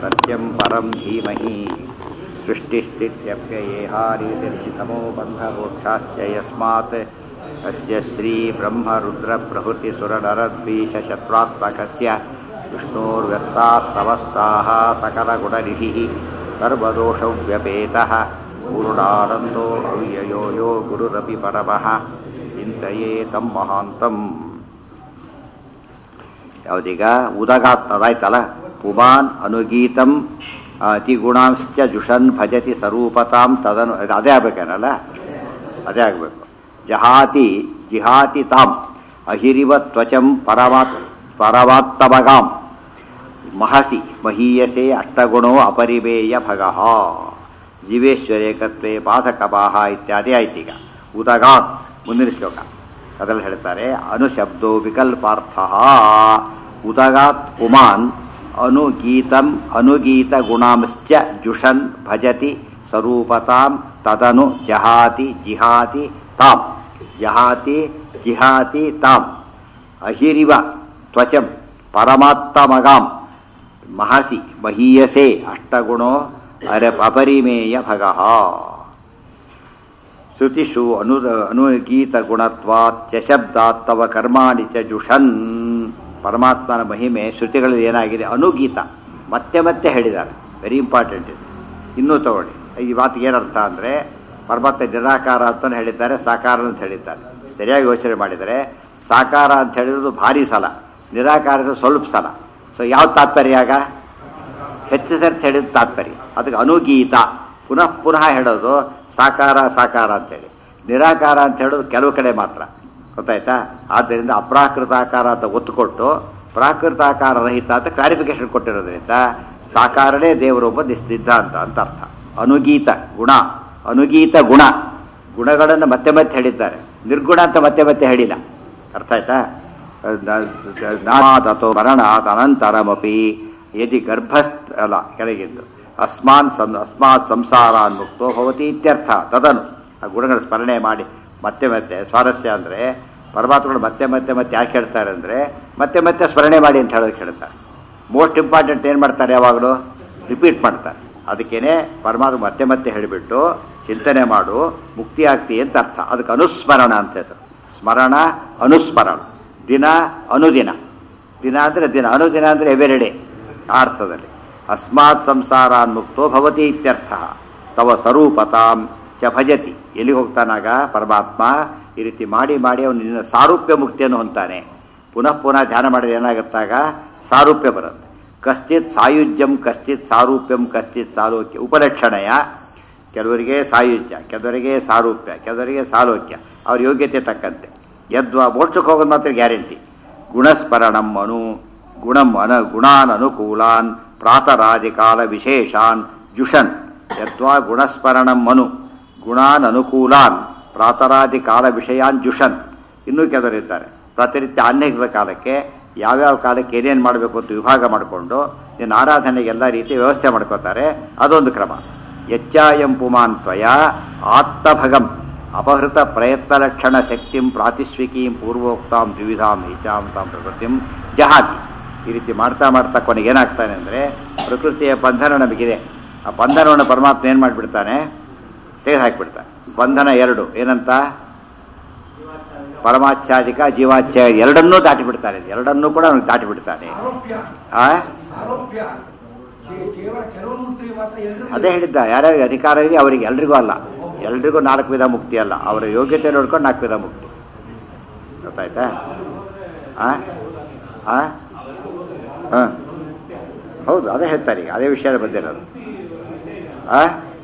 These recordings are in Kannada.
सत्यं परं धीमहि सृष्टिस्थित्यप्ययेहारीतिर्षितमो बन्धमोक्षाश्च यस्मात् अस्य श्रीब्रह्मरुद्रप्रभृतिसुरनरद्वीषशत्वात्मकस्य विष्णोर्व्यस्ताः समस्ताः सकलगुणनिधिः सर्वदोषव्यपेतः पूर्णानन्दो अव्ययो यो गुरुरपि परमः ಚಿಂತೆಯೇ ತಮ್ಮ ಮಹಾಂತಂ ಯಾವುದೀಗ ಉದಗಾತ್ ಅದಾಯ್ತಲ್ಲ ಪುಮಾನ್ ಅನುಗೀತಂ ಅತಿಗುಣಾಂಶ್ಚ ಜುಷನ್ ಭಜತಿ ಸ್ವರೂಪತಾಂ ತದನು ಇದು ಅದೇ ಆಗ್ಬೇಕೇನಲ್ಲ ಅದೇ ಆಗಬೇಕು ಜಹಾತಿ ಜಿಹಾತಿ ತಾಂ ಅಹಿರಿವ ತ್ವಚಂ ಪರಮಾತ್ ಪರಮಾತ್ತಮಗಾಂ ಮಹಸಿ ಮಹೀಯಸೆ ಅಷ್ಟಗುಣೋ ಅಪರಿಮೇಯ ಭಗಃ ಜೀವೇಶ್ವರೇಕತ್ವೇ ಬಾಧಕಬಾಹ ಇತ್ಯಾದಿ ಆಯ್ತೀಗ ಉದಗಾತ್ ಮುಂದಿನ ಶ್ಲೋಕ ಅದರಲ್ಲಿ ಹೇಳ್ತಾರೆ ಅನುಶಬ್ದೋ ವಿಕಲ್ಪಾರ್ಥ ಉದಗಾತ್ ಪುಮಾನ್ ಅನುಗೀತಂ ಅನುಗೀತ ಗುಣಾಂಶ್ಚ ಜುಷನ್ ಭಜತಿ ಸ್ವರೂಪತಾಂ ತದನು ಜಹಾತಿ ಜಿಹಾತಿ ತಾಂ ಜಹಾತಿ ಜಿಹಾತಿ ತಾಂ ಅಹಿರಿವ ತ್ವಚಂ ಪರಮಾತ್ತಮಗಾಂ ಮಹಸಿ ಮಹೀಯಸೆ ಅಷ್ಟಗುಣೋ ಅರ ಅಪರಿಮೇಯ ಭಗಃ ಶ್ರುತಿಷು ಅನು ಅನುಗೀತ ಗುಣತ್ವಾತ್ ಚ ಶಬ್ದಾತ್ ತವ ಕರ್ಮಾಣಿ ಚ ಜುಷನ್ ಪರಮಾತ್ಮನ ಮಹಿಮೆ ಶ್ರುತಿಗಳಲ್ಲಿ ಏನಾಗಿದೆ ಅನುಗೀತ ಮತ್ತೆ ಮತ್ತೆ ಹೇಳಿದ್ದಾರೆ ವೆರಿ ಇಂಪಾರ್ಟೆಂಟ್ ಇದು ಇನ್ನೂ ತಗೊಳ್ಳಿ ಈ ಮಾತಿಗೆ ಏನರ್ಥ ಅಂದರೆ ಪರಮಾತ್ಮ ನಿರಾಕಾರ ಅಂತಲೂ ಹೇಳಿದ್ದಾರೆ ಸಾಕಾರ ಅಂತ ಹೇಳಿದ್ದಾರೆ ಸರಿಯಾಗಿ ಯೋಚನೆ ಮಾಡಿದರೆ ಸಾಕಾರ ಅಂತ ಹೇಳಿರೋದು ಭಾರಿ ಸಲ ನಿರಾಕಾರದ ಸ್ವಲ್ಪ ಸಲ ಸೊ ಯಾವ ತಾತ್ಪರ್ಯ ಆಗ ಹೆಚ್ಚು ಸರ್ತಿ ಹೇಳಿದ ತಾತ್ಪರ್ಯ ಅದಕ್ಕೆ ಅನುಗೀತ ಪುನಃ ಪುನಃ ಹೇಳೋದು ಸಾಕಾರ ಸಾಕಾರ ಅಂತೇಳಿ ನಿರಾಕಾರ ಅಂತ ಹೇಳೋದು ಕೆಲವು ಕಡೆ ಮಾತ್ರ ಗೊತ್ತಾಯ್ತಾ ಆದ್ದರಿಂದ ಅಪ್ರಾಕೃತಾಕಾರ ಅಂತ ಒತ್ತು ಕೊಟ್ಟು ಪ್ರಾಕೃತಾಕಾರ ರಹಿತ ಅಂತ ಕ್ಲಾರಿಫಿಕೇಶನ್ ಕೊಟ್ಟಿರೋದ್ರಿಂದ ಸಾಕಾರನೇ ದೇವರೊಬ್ಬ ಸಿದ್ಧಾಂತ ಅಂತ ಅರ್ಥ ಅನುಗೀತ ಗುಣ ಅನುಗೀತ ಗುಣ ಗುಣಗಳನ್ನು ಮತ್ತೆ ಮತ್ತೆ ಹೇಳಿದ್ದಾರೆ ನಿರ್ಗುಣ ಅಂತ ಮತ್ತೆ ಮತ್ತೆ ಹೇಳಿಲ್ಲ ಅರ್ಥ ಆಯ್ತಾ ನಾಮಾದತೋ ಮರಣಾತ್ ಅನಂತರಮಪಿ ಯದಿ ಗರ್ಭಸ್ಥ ಅಲ್ಲ ಕೆಳಗಿದ್ದು ಅಸ್ಮಾನ್ ಸಂ ಅಸ್ಮಾತ್ ಸಂಸಾರ ಮುಕ್ತೋ ಭವತಿ ಇತ್ಯರ್ಥ ತದನು ಆ ಗುಣಗಳ ಸ್ಮರಣೆ ಮಾಡಿ ಮತ್ತೆ ಮತ್ತೆ ಸ್ವಾರಸ್ಯ ಅಂದರೆ ಪರಮಾತ್ಮಗಳು ಮತ್ತೆ ಮತ್ತೆ ಮತ್ತೆ ಯಾಕೆ ಹೇಳ್ತಾರೆ ಅಂದರೆ ಮತ್ತೆ ಮತ್ತೆ ಸ್ಮರಣೆ ಮಾಡಿ ಅಂತ ಹೇಳೋದಕ್ಕೆ ಹೇಳ್ತಾರೆ ಮೋಸ್ಟ್ ಇಂಪಾರ್ಟೆಂಟ್ ಏನು ಮಾಡ್ತಾರೆ ಯಾವಾಗಲೂ ರಿಪೀಟ್ ಮಾಡ್ತಾರೆ ಅದಕ್ಕೇನೆ ಪರಮಾತ್ಮ ಮತ್ತೆ ಮತ್ತೆ ಹೇಳಿಬಿಟ್ಟು ಚಿಂತನೆ ಮಾಡು ಮುಕ್ತಿ ಆಗ್ತಿ ಅಂತ ಅರ್ಥ ಅದಕ್ಕೆ ಅನುಸ್ಮರಣ ಅಂತ ಹೆಸರು ಸ್ಮರಣ ಅನುಸ್ಮರಣ ದಿನ ಅನುದಿನ ದಿನ ಅಂದರೆ ದಿನ ಅನುದಿನ ಅಂದರೆ ಎವೆರಿ ಡೇ ಆ ಅರ್ಥದಲ್ಲಿ ಅಸ್ಮಾತ್ ಸಂಸಾರ ಮುಕ್ತೋ ಭವತಿ ಇತ್ಯರ್ಥ ತವ ಸ್ವರೂಪತಾಂ ಚ ಭಜತಿ ಎಲ್ಲಿಗೆ ಹೋಗ್ತಾನಾಗ ಪರಮಾತ್ಮ ಈ ರೀತಿ ಮಾಡಿ ಮಾಡಿ ಅವನು ನಿನ್ನ ಸಾರೂಪ್ಯ ಮುಕ್ತಿಯನ್ನು ಹೊಂತಾನೆ ಪುನಃ ಪುನಃ ಧ್ಯಾನ ಮಾಡಿದ್ರೆ ಏನಾಗುತ್ತಾಗ ಸಾರೂಪ್ಯ ಬರುತ್ತೆ ಕಶ್ಚಿತ್ ಸಾಯುಜ್ಯಂ ಕಶ್ಚಿತ್ ಸಾರೂಪ್ಯಂ ಕಶ್ಚಿತ್ ಸಾಲೋಕ್ಯ ಉಪಲಕ್ಷಣಯ ಕೆಲವರಿಗೆ ಸಾಯುಜ್ಯ ಕೆಲವರಿಗೆ ಸಾರೂಪ್ಯ ಕೆಲವರಿಗೆ ಸಾಲೋಕ್ಯ ಅವ್ರ ಯೋಗ್ಯತೆ ತಕ್ಕಂತೆ ಯದ್ವಾ ಮೋಕ್ಷಕ್ಕೆ ಹೋಗೋದು ಮಾತ್ರ ಗ್ಯಾರಂಟಿ ಗುಣಸ್ಮರಣಂ ಅನು ಗುಣಂ ಅನ ಗುಣಾನ್ ಅನುಕೂಲಾನ್ ಪ್ರಾತರಾದಿಕಾಲ ವಿಶೇಷಾನ್ ಜುಷನ್ ಯದ್ವಾ ಗುಣಸ್ಮರಣಂ ಮನು ಗುಣಾನ್ ಅನುಕೂಲಾನ್ ಪ್ರಾತರಾದಿಕಾಲ ವಿಷಯಾನ್ ಜುಷನ್ ಇನ್ನೂ ಕೆಲವರಿದ್ದಾರೆ ಪ್ರತಿನಿತ್ಯ ಅನೇಕ ಕಾಲಕ್ಕೆ ಯಾವ್ಯಾವ ಕಾಲಕ್ಕೆ ಏನೇನು ಮಾಡಬೇಕು ಅಂತ ವಿಭಾಗ ಮಾಡಿಕೊಂಡು ನಿನ್ನ ಆರಾಧನೆಗೆ ಎಲ್ಲ ರೀತಿ ವ್ಯವಸ್ಥೆ ಮಾಡ್ಕೋತಾರೆ ಅದೊಂದು ಕ್ರಮ ಯಚ್ಚಾಯಂ ಪುಮಾನ್ ತ್ವಯ ಆತ್ತಭಗಂ ಅಪಹೃತ ಪ್ರಯತ್ನ ಲಕ್ಷಣ ಶಕ್ತಿಂ ಪ್ರಾತಿಸ್ವಿಕೀಂ ಪೂರ್ವೋಕ್ತಾಂ ದ್ವಿವಿಧಾಂ ಈಚಾಂ ತಾಂ ಪ್ರಕೃತಿಂ ಜಹಾತಿ ಈ ರೀತಿ ಮಾಡ್ತಾ ಮಾಡ್ತಾ ಕೊನೆಗೆ ಏನಾಗ್ತಾನೆ ಅಂದರೆ ಪ್ರಕೃತಿಯ ಬಂಧನ ನಮಗಿದೆ ಆ ಬಂಧನವನ್ನು ಪರಮಾತ್ಮ ಏನು ಮಾಡಿಬಿಡ್ತಾನೆ ತೆಗೆದು ಹಾಕಿಬಿಡ್ತಾನೆ ಬಂಧನ ಎರಡು ಏನಂತ ಪರಮಾಚ್ಛಾದಿಕ ಜೀವಾಚ್ಛ ಎರಡನ್ನೂ ದಾಟಿ ಬಿಡ್ತಾನೆ ಎರಡನ್ನೂ ಕೂಡ ಅವನಿಗೆ ದಾಟಿ ಬಿಡ್ತಾನೆ ಸಾರೋಪ್ಯ ಆ ಸಾರೋಪ್ಯ ಕೇ- ಕೇವಲ ಕೆಲವು ಮೂರ್ತಿಗೆ ಮಾತ್ರ ಎಲ್ರಿಗೂ ಅದೇ ಹೇಳಿದ್ದ ಯಾರ್ಯಾರಿಗೆ ಅಧಿಕಾರ ಇದೆ ಅವರಿಗೆ ಎಲ್ರಿಗೂ ಅಲ್ಲ ಎಲ್ರಿಗೂ ನಾಲ್ಕು ವಿಧ ಮುಕ್ತಿ ಅಲ್ಲ ಅವರ ಯೋಗ್ಯತೆ ನೋಡ್ಕೊಂಡು ನಾಲ್ಕು ವಿಧ ಮುಕ್ತಿ ಗೊತ್ತಾಯ್ತಾ ಆ ಆ ಹಾಂ ಹೌದು ಅದೇ ಹೇಳ್ತಾರೆ ಈಗ ಅದೇ ವಿಷಯ ಬಂದಿರೋದು ಆ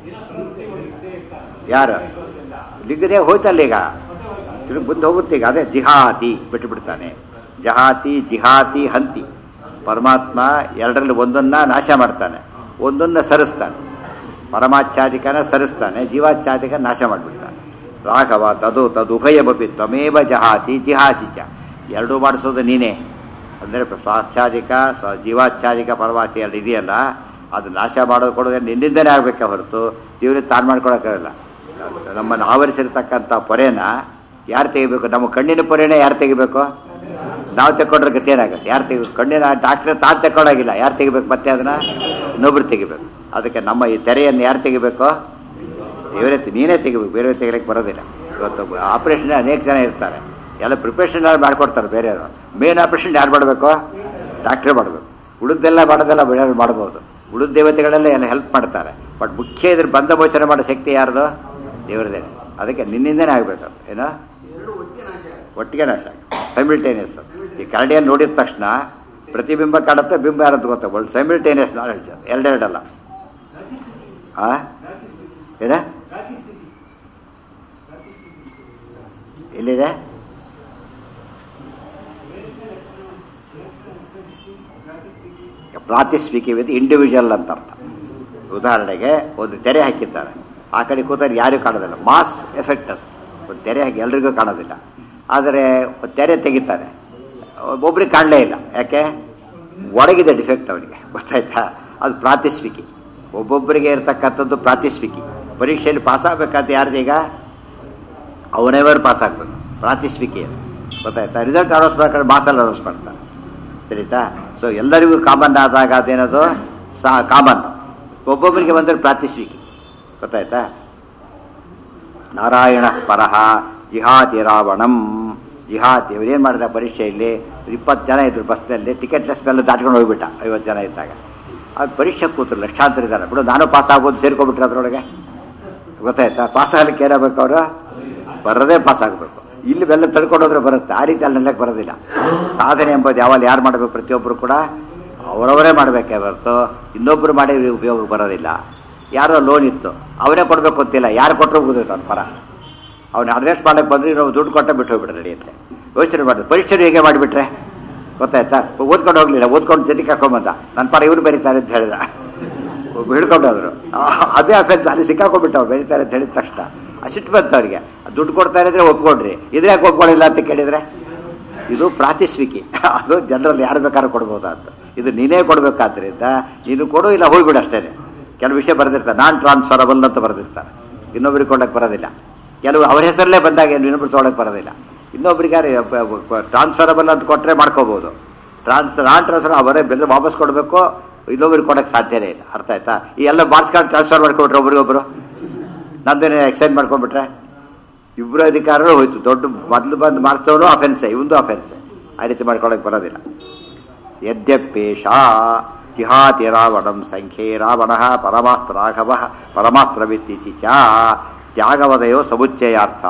ಯಾರು ಲಿಂಗದೇ ಹೋಯ್ತಲ್ಲ ಈಗ ತಿರುಗಿ ಮುಂದೆ ಹೋಗುತ್ತೆ ಈಗ ಅದೇ ಜಿಹಾತಿ ಬಿಟ್ಟು ಬಿಡ್ತಾನೆ ಜಹಾತಿ ಜಿಹಾತಿ ಹಂತಿ ಪರಮಾತ್ಮ ಎರಡರಲ್ಲಿ ಒಂದನ್ನ ನಾಶ ಮಾಡ್ತಾನೆ ಒಂದನ್ನ ಸರಿಸ್ತಾನೆ ಪರಮಾಚ್ಛಾದಿಕನ ಸರಿಸ್ತಾನೆ ಜೀವಾಚ್ಛಾದಿಕ ನಾಶ ಮಾಡಿಬಿಡ್ತಾನೆ ರಾಘವ ತದು ತದುಭಯಮಪಿ ತ್ವಮೇವ ಜಹಾಸಿ ಜಿಹಾಸಿ ಚ ಎರಡೂ ಮಾಡಿಸೋದು ನೀನೇ ಅಂದರೆ ಸ್ವಾಚ್ಛಾದಿಕ ಸ್ವ ಜೀವಾಚ್ಛಾದಿಕ ಪರಮಾಚಿ ಎರಡು ಇದೆಯಲ್ಲ ಅದು ನಾಶ ಮಾಡೋದು ಕೊಡೋದು ನಿನ್ನಿಂದನೇ ಆಗಬೇಕೆ ಹೊರತು ಜೀವನ ತಾನು ಮಾಡ್ಕೊಳಕ್ಕಾಗಲ್ಲ ನಮ್ಮನ್ನು ಆವರಿಸಿರ್ತಕ್ಕಂಥ ಪೊರೆನ ಯಾರು ತೆಗಿಬೇಕು ನಮ್ಮ ಕಣ್ಣಿನ ಪೊರೆನ ಯಾರು ತೆಗಿಬೇಕು ನಾವು ತೆಕ್ಕೊಂಡ್ರೆ ಗತಿ ಏನಾಗುತ್ತೆ ಯಾರು ತೆಗಿಬೇಕು ಕಣ್ಣಿನ ಡಾಕ್ಟ್ರ್ ತಾನು ತೆಕ್ಕೊಳ್ಳೋಗಿಲ್ಲ ಯಾರು ತೆಗಿಬೇಕು ಮತ್ತೆ ಅದನ್ನ ಇನ್ನೊಬ್ರು ತೆಗಿಬೇಕು ಅದಕ್ಕೆ ನಮ್ಮ ಈ ತೆರೆಯನ್ನು ಯಾರು ತೆಗಿಬೇಕು ದೇವರೇ ತೆ- ನೀನೇ ತೆಗಿಬೇಕು ಬೇರೆ ತೆಗಿಲಿಕ್ಕೆ ಬರೋದಿಲ್ಲ ಇವತ್ತು ಆಪರೇಷನ್ ಅನೇಕ ಜನ ಇರ್ತಾರೆ ಎಲ್ಲ ಪ್ರಿಪ್ರೇಷನ್ ಯಾರು ಮಾಡ್ಕೊಡ್ತಾರೆ ಬೇರೆಯವರು ಮೇನ್ ಆಪರೇಷನ್ ಯಾರು ಮಾಡಬೇಕು ಡಾಕ್ಟ್ರೇ ಮಾಡಬೇಕು ಉಳಿದೆಲ್ಲ ಮಾಡೋದೆಲ್ಲ ಬೇರೆಯವ್ರು ಮಾಡ್ಬೋದು ಉಳಿದ ದೇವತೆಗಳೆಲ್ಲ ಎಲ್ಲ ಹೆಲ್ಪ್ ಮಾಡ್ತಾರೆ ಬಟ್ ಮುಖ್ಯ ಇದ್ರ ಬಂಧ ಮೋಚನೆ ಮಾಡೋ ಶಕ್ತಿ ಯಾರ್ದು ದೇವರದೇ ಅದಕ್ಕೆ ನಿನ್ನಿಂದನೇ ಆಗಬೇಕು ಏನೋ ಒಟ್ಟಿಗೆ ನಾಶ ಸೈಮಿಲ್ಟೇನಿಯಸ್ ಈ ಕರಡಿಯನ್ನು ನೋಡಿದ ತಕ್ಷಣ ಪ್ರತಿಬಿಂಬ ಕಾಣುತ್ತೆ ಬಿಂಬ ಯಾರದ್ದು ಗೊತ್ತಾಗ್ಬೋದು ಸೈಮಿಲ್ಟೇನಿಯಸ್ ನಾಲೆಡ್ಜ್ ಎರಡೆರಡಲ್ಲ ಆ ಏನ ಎಲ್ಲಿದೆ ಪ್ರಾತಿಸ್ವಿಕೆ ವಿತ್ ಇಂಡಿವಿಜುವಲ್ ಅಂತ ಅರ್ಥ ಉದಾಹರಣೆಗೆ ಒಂದು ತೆರೆ ಹಾಕಿದ್ದಾರೆ ಆ ಕಡೆ ಕೂತಾರೆ ಯಾರಿಗೂ ಕಾಣೋದಿಲ್ಲ ಮಾಸ್ ಎಫೆಕ್ಟ್ ಅದು ಒಂದು ತೆರೆ ಹಾಕಿ ಎಲ್ರಿಗೂ ಕಾಣೋದಿಲ್ಲ ಆದರೆ ಒಂದು ತೆರೆ ತೆಗಿತಾರೆ ಒಬ್ರಿಗೆ ಕಾಣಲೇ ಇಲ್ಲ ಯಾಕೆ ಒಳಗಿದೆ ಡಿಫೆಕ್ಟ್ ಅವನಿಗೆ ಗೊತ್ತಾಯ್ತಾ ಅದು ಪ್ರಾತಿಸ್ವಿಕಿ ಒಬ್ಬೊಬ್ಬರಿಗೆ ಇರತಕ್ಕಂಥದ್ದು ಪ್ರಾತಿಸ್ವಿಕಿ ಪರೀಕ್ಷೆಯಲ್ಲಿ ಪಾಸ್ ಆಗಬೇಕಾದ ಯಾರ್ದೀಗ ಅವನೇವರು ಪಾಸ್ ಆಗಬೇಕು ಪ್ರಾತಿಸ್ವಿಕಿ ಅದು ಗೊತ್ತಾಯ್ತಾ ರಿಸಲ್ಟ್ ಅನೌನ್ಸ್ ಮಾಡ್ಕೊಂಡು ಮಾಸಲ್ಲಿ ಅನೌನ್ಸ್ ಮಾಡ್ತಾರೆ ಸರಿತಾ ಸೊ ಎಲ್ಲರಿಗೂ ಕಾಮನ್ ಆದಾಗ ಅದೇನದು ಸಾ ಕಾಮನ್ ಒಬ್ಬೊಬ್ಬರಿಗೆ ಬಂದರೆ ಪ್ರಾತಿಸ್ವಿಕಿ ಗೊತ್ತಾಯ್ತಾ ನಾರಾಯಣ ಪರಹ ಜಿಹಾತಿ ರಾವಣಂ ಜಿಹಾತಿ ಇವರೇನು ಮಾಡಿದ ಪರೀಕ್ಷೆಯಲ್ಲಿ ಇಪ್ಪತ್ತು ಜನ ಇದ್ರು ಬಸ್ನಲ್ಲಿ ಟಿಕೆಟ್ ಲೆಸ್ ಮೇಲೆ ದಾಟ್ಕೊಂಡು ಹೋಗ್ಬಿಟ್ಟ ಐವತ್ತು ಜನ ಇದ್ದಾಗ ಅದು ಪರೀಕ್ಷೆ ಕೂತರು ಲಕ್ಷಾಂತರ ಇದ್ದಾರೆ ಬಿಡು ನಾನು ಪಾಸ್ ಆಗ್ಬೋದು ಸೇರ್ಕೊಬಿಟ್ರೆ ಅದರೊಳಗೆ ಗೊತ್ತಾಯ್ತಾ ಪಾಸ್ ಆಗ್ಲಿಕ್ಕೆ ಏನಾಗಬೇಕು ಅವರು ಬರೋದೇ ಪಾಸ್ ಆಗಬೇಕು ಇಲ್ಲಿ ಬೆಲ್ಲ ತಡ್ಕೊಂಡು ಹೋದ್ರೆ ಬರುತ್ತೆ ಆ ರೀತಿ ಅಲ್ಲಿ ನಿಲ್ಲಕ್ಕೆ ಬರೋದಿಲ್ಲ ಸಾಧನೆ ಎಂಬುದು ಯಾವಾಗ ಯಾರು ಮಾಡಬೇಕು ಪ್ರತಿಯೊಬ್ಬರು ಕೂಡ ಅವರವರೇ ಮಾಡಬೇಕೇ ಹೊರತು ಇನ್ನೊಬ್ಬರು ಮಾಡಿ ಉಪಯೋಗ ಬರೋದಿಲ್ಲ ಯಾರೋ ಲೋನ್ ಇತ್ತು ಅವನೇ ಕೊಡಬೇಕು ಗೊತ್ತಿಲ್ಲ ಯಾರು ಕೊಟ್ಟರು ಗೊತ್ತಿತ್ತು ಅವ್ನ ಪರ ಅವ್ನು ಅಡ್ಜಸ್ಟ್ ಮಾಡಕ್ಕೆ ಬಂದ್ರೆ ನಾವು ದುಡ್ಡು ಕೊಟ್ಟ ಬಿಟ್ಟು ಹೋಗ್ಬಿಟ್ರೆ ನಡೆಯುತ್ತೆ ಯೋಚನೆ ಮಾಡಿದೆ ಪರೀಕ್ಷೆ ಹೇಗೆ ಮಾಡಿಬಿಟ್ರೆ ಗೊತ್ತಾಯ್ತಾ ಓದ್ಕೊಂಡು ಹೋಗ್ಲಿಲ್ಲ ಓದ್ಕೊಂಡು ಜೊತೆ ಕರ್ಕೊಂಬಂದ ನನ್ನ ಪರ ಇವ್ರು ಬರೀತಾರೆ ಅಂತ ಹೇಳಿದ ಹಿಡ್ಕೊಂಡೋದ್ರು ಅದೇ ಅಫೆನ್ಸ್ ಅಲ್ಲಿ ಸಿಕ್ಕಾಕೊಂಡ್ಬಿಟ್ಟು ಅವ್ರು ಬೆಳೀತಾರೆ ಅಂತ ಹೇಳಿದ ತಕ್ಷಣ ಅಷ್ಟಿಟ್ಟು ಬಂತು ಅವ್ರಿಗೆ ದುಡ್ಡು ಕೊಡ್ತಾ ಇದ್ರೆ ಒಪ್ಕೊಂಡ್ರಿ ಇದ್ರೆ ಯಾಕೆ ಒಪ್ಕೊಳ್ಳಿಲ್ಲ ಅಂತ ಕೇಳಿದ್ರೆ ಇದು ಪ್ರಾತಿಸ್ವಿಕಿ ಅದು ಜನರಲ್ಲಿ ಯಾರು ಬೇಕಾದ್ರೂ ಕೊಡ್ಬೋದು ಅಂತ ಇದು ನೀನೇ ಕೊಡ್ಬೇಕಾದ್ರಿಂದ ನೀನು ಕೊಡು ಇಲ್ಲ ಹೋಗ್ಬಿಡು ಅಷ್ಟೇ ಕೆಲವು ವಿಷಯ ಬರೆದಿರ್ತಾರೆ ನಾನ್ ಟ್ರಾನ್ಸ್ಫರಬಲ್ ಅಂತ ಬರೆದಿರ್ತಾರೆ ಇನ್ನೊಬ್ರಿಗೆ ಕೊಡಕ್ಕೆ ಬರೋದಿಲ್ಲ ಕೆಲವು ಅವ್ರ ಹೆಸರಲ್ಲೇ ಬಂದಾಗ ಏನು ಇನ್ನೊಬ್ರು ತೊಗೊಳಕ್ಕೆ ಬರೋದಿಲ್ಲ ಇನ್ನೊಬ್ರಿಗೆ ಯಾರು ಟ್ರಾನ್ಸ್ಫರಬಲ್ ಅಂತ ಕೊಟ್ಟರೆ ಮಾಡ್ಕೋಬೋದು ಟ್ರಾನ್ಸ್ ನಾನ್ ಟ್ರಾನ್ಸ್ಫರ್ ಅವರೇ ಬೆಲೆ ವಾಪಸ್ ಕೊಡಬೇಕು ಇನ್ನೊಬ್ರಿಗೆ ಕೊಡಕ್ಕೆ ಸಾಧ್ಯನೇ ಇಲ್ಲ ಅರ್ಥ ಆಯ್ತಾ ಈ ಎಲ್ಲ ಮಾರ್ಕ್ಸ್ ಕಾರ್ಡ್ ಟ್ರಾನ್ಸ್ಫರ್ ಮಾಡ್ಕೊಬಿಟ್ರೆ ಒಬ್ರಿಗೊಬ್ರು ನಂದೇನೆ ಎಕ್ಸ್ಚೇಂಜ್ ಮಾಡ್ಕೊಂಡ್ಬಿಟ್ರೆ ಇಬ್ಬರು ಅಧಿಕಾರರು ಹೋಯ್ತು ದೊಡ್ಡ ಮೊದಲು ಬಂದು ಮಾಡಿಸ್ತವನು ಅಫೆನ್ಸೆ ಇವಂದು ಅಫೆನ್ಸೆ ಆ ರೀತಿ ಮಾಡ್ಕೊಳಕ್ಕೆ ಬರೋದಿಲ್ಲ ಯದ್ಯಪೇಶ ಜಿಹಾತಿ ರಾವಣಂ ಸಂಖ್ಯೆ ರಾವಣ ಪರಮಾಸ್ತ್ರ ರಾಘವ ಪರಮಾಸ್ತ್ರವಿತ್ತೀಚಿ ಚ ತ್ಯಾಗವದಯೋ ಸಮುಚ್ಚಯಾರ್ಥ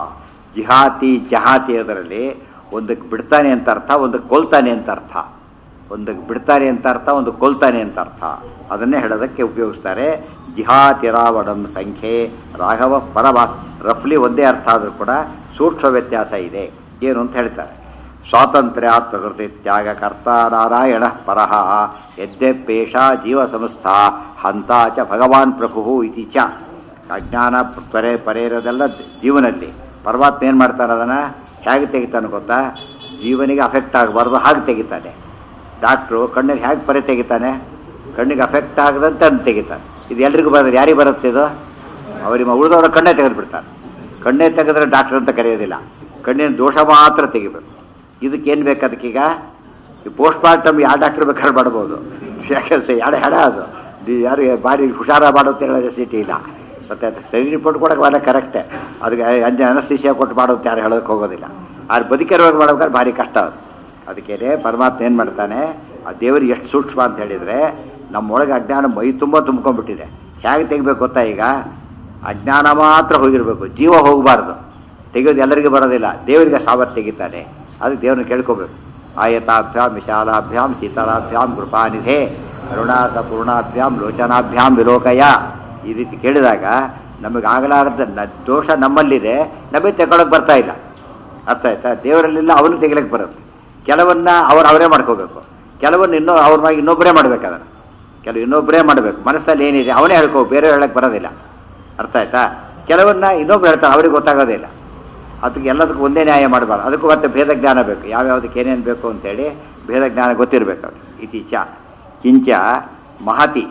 ಜಿಹಾತಿ ಜಹಾತಿ ಅದರಲ್ಲಿ ಒಂದಕ್ಕೆ ಬಿಡ್ತಾನೆ ಅಂತ ಅರ್ಥ ಒಂದಕ್ಕೆ ಕೊಲ್ತಾನೆ ಅಂತ ಅರ್ಥ ಒಂದಕ್ಕೆ ಬಿಡ್ತಾನೆ ಅಂತ ಅರ್ಥ ಒಂದು ಕೊಲ್ತಾನೆ ಅಂತ ಅರ್ಥ ಅದನ್ನೇ ಹೇಳೋದಕ್ಕೆ ಉಪಯೋಗಿಸ್ತಾರೆ ಜಿಹಾತಿ ರಾವಣಂ ಸಂಖ್ಯೆ ರಾಘವ ಪರಮ ರಫ್ಲಿ ಒಂದೇ ಅರ್ಥ ಆದರೂ ಕೂಡ ಸೂಕ್ಷ್ಮ ವ್ಯತ್ಯಾಸ ಇದೆ ಏನು ಅಂತ ಹೇಳ್ತಾರೆ ಸ್ವಾತಂತ್ರ್ಯ ಪ್ರಕೃತಿ ತ್ಯಾಗ ಕರ್ತ ನಾರಾಯಣ ಪರಹ ಯದ್ಯಪೇಷ ಜೀವ ಸಂಸ್ಥಾ ಹಂತ ಚ ಭಗವಾನ್ ಪ್ರಭು ಇತಿ ಚ ಅಜ್ಞಾನ ಪರೆ ಪರೆ ಇರೋದೆಲ್ಲ ಜೀವನಲ್ಲಿ ಪರಮಾತ್ಮ ಏನು ಮಾಡ್ತಾನೆ ಅದನ್ನು ಹೇಗೆ ತೆಗಿತಾನೆ ಗೊತ್ತಾ ಜೀವನಿಗೆ ಅಫೆಕ್ಟ್ ಆಗಬಾರ್ದು ಹಾಗೆ ತೆಗಿತಾನೆ ಡಾಕ್ಟ್ರು ಕಣ್ಣಿಗೆ ಹೇಗೆ ಪರೆ ತೆಗಿತಾನೆ ಕಣ್ಣಿಗೆ ಅಫೆಕ್ಟ್ ಆಗದಂತೆ ಅಂತ ತೆಗಿತಾನೆ ಇದು ಎಲ್ರಿಗೂ ಬರೋದು ಯಾರಿಗೆ ಬರುತ್ತೆ ಇದು ಅವರಿಗೆ ಉಳಿದವರ ಕಣ್ಣೇ ತೆಗೆದು ಬಿಡ್ತಾರೆ ಕಣ್ಣೇ ತೆಗೆದ್ರೆ ಡಾಕ್ಟರ್ ಅಂತ ಕರೆಯೋದಿಲ್ಲ ಕಣ್ಣಿನ ದೋಷ ಮಾತ್ರ ತೆಗಿಬೇಕು ಇದಕ್ಕೆ ಏನು ಬೇಕು ಅದಕ್ಕೀಗ ಈ ಪೋಸ್ಟ್ ಮಾರ್ಟಮ್ ಯಾವ ಡಾಕ್ಟರ್ ಬೇಕಾದ್ರೆ ಮಾಡ್ಬೋದು ಯಾಕಂದ್ರೆ ಎರಡು ಹೆಡ ಅದು ಇದು ಯಾರು ಭಾರಿ ಹುಷಾರ ಮಾಡುತ್ತೆ ಹೇಳೋ ಸಿಟಿ ಇಲ್ಲ ಮತ್ತೆ ಸರಿ ರಿಪೋರ್ಟ್ ಕೊಡೋಕೆ ಭಾಳ ಕರೆಕ್ಟೇ ಅದಕ್ಕೆ ಅಂಜ ಅನಸ್ತೀಸಿಯಾ ಕೊಟ್ಟು ಮಾಡೋದು ಯಾರು ಹೇಳೋಕೆ ಹೋಗೋದಿಲ್ಲ ಆದ್ರೆ ಬದುಕಿರೋರು ಮಾಡ್ಬೇಕಾದ್ರೆ ಭಾರಿ ಕಷ್ಟ ಅದು ಅದಕ್ಕೇನೆ ಪರಮಾತ್ಮ ಏನು ಮಾಡ್ತಾನೆ ಆ ದೇವರಿಗೆ ಎಷ್ಟು ಸೂಕ್ಷ್ಮ ಅಂತ ಹೇಳಿದರೆ ನಮ್ಮೊಳಗೆ ಅಜ್ಞಾನ ಮೈ ತುಂಬ ತುಂಬ್ಕೊಂಡ್ಬಿಟ್ಟಿದೆ ಹೇಗೆ ತೆಗಿಬೇಕು ಗೊತ್ತಾ ಈಗ ಅಜ್ಞಾನ ಮಾತ್ರ ಹೋಗಿರಬೇಕು ಜೀವ ಹೋಗಬಾರ್ದು ತೆಗೆಯೋದು ಎಲ್ಲರಿಗೂ ಬರೋದಿಲ್ಲ ದೇವರಿಗೆ ಸಾಮರ್ಥ್ಯ ತೆಗಿತಾನೆ ಅದಕ್ಕೆ ದೇವ್ರನ್ನ ಕೇಳ್ಕೋಬೇಕು ಆಯತಾಭ್ಯಾಂ ವಿಶಾಲಾಭ್ಯಾಂ ಶೀತಲಾಭ್ಯಾಂ ಕೃಪಾನಿಧೆ ಕರುಣಾಸ ಪೂರ್ಣಾಭ್ಯಾಂ ಲೋಚನಾಭ್ಯಾಂ ವಿಲೋಕಯ ಈ ರೀತಿ ಕೇಳಿದಾಗ ನಮಗೆ ಆಗಲಾರದ ನ- ದೋಷ ನಮ್ಮಲ್ಲಿದೆ ನಮಗೆ ತಗೊಳಕ್ ಬರ್ತಾ ಇಲ್ಲ ಅರ್ಥ ಆಯ್ತಾ ದೇವರಲ್ಲಿಲ್ಲ ಅವನು ತೆಗಿಲಕ್ಕೆ ಬರುತ್ತೆ ಕೆಲವನ್ನ ಅವ್ರು ಅವರೇ ಮಾಡ್ಕೋಬೇಕು ಕೆಲವನ್ನ ಇನ್ನೂ ಅವ್ರ ಮ್ಯಾಗ ಇನ್ನೊಬ್ಬರೇ ಮಾಡ್ಬೇಕು ಅದನ್ನು ಕೆಲವು ಇನ್ನೊಬ್ಬರೇ ಮಾಡಬೇಕು ಮನಸ್ಸಲ್ಲಿ ಏನಿದೆ ಅವನೇ ಹೇಳ್ಕೋ ಬೇರೆ ಹೇಳಕ್ಕೆ ಬರೋದಿಲ್ಲ ಅರ್ಥ ಆಯ್ತಾ ಕೆಲವನ್ನ ಇನ್ನೊಬ್ರು ಹೇಳ್ತಾರೆ ಅವ್ರಿಗೆ ಗೊತ್ತಾಗೋದಿಲ್ಲ ಅದಕ್ಕೆ ಎಲ್ಲದಕ್ಕೂ ಒಂದೇ ನ್ಯಾಯ ಮಾಡಬಾರ್ದು ಅದಕ್ಕೂ ಮತ್ತೆ ಭೇದ ಜ್ಞಾನ ಬೇಕು ಯಾವ್ಯಾವುದಕ್ಕೆ ಏನೇನು ಬೇಕು ಅಂತೇಳಿ ಭೇದ ಜ್ಞಾನ ಗೊತ್ತಿರಬೇಕು ಅವ್ರಿಗೆ ಇತೀಚ ಕಿಂಚ ಮಹತಿ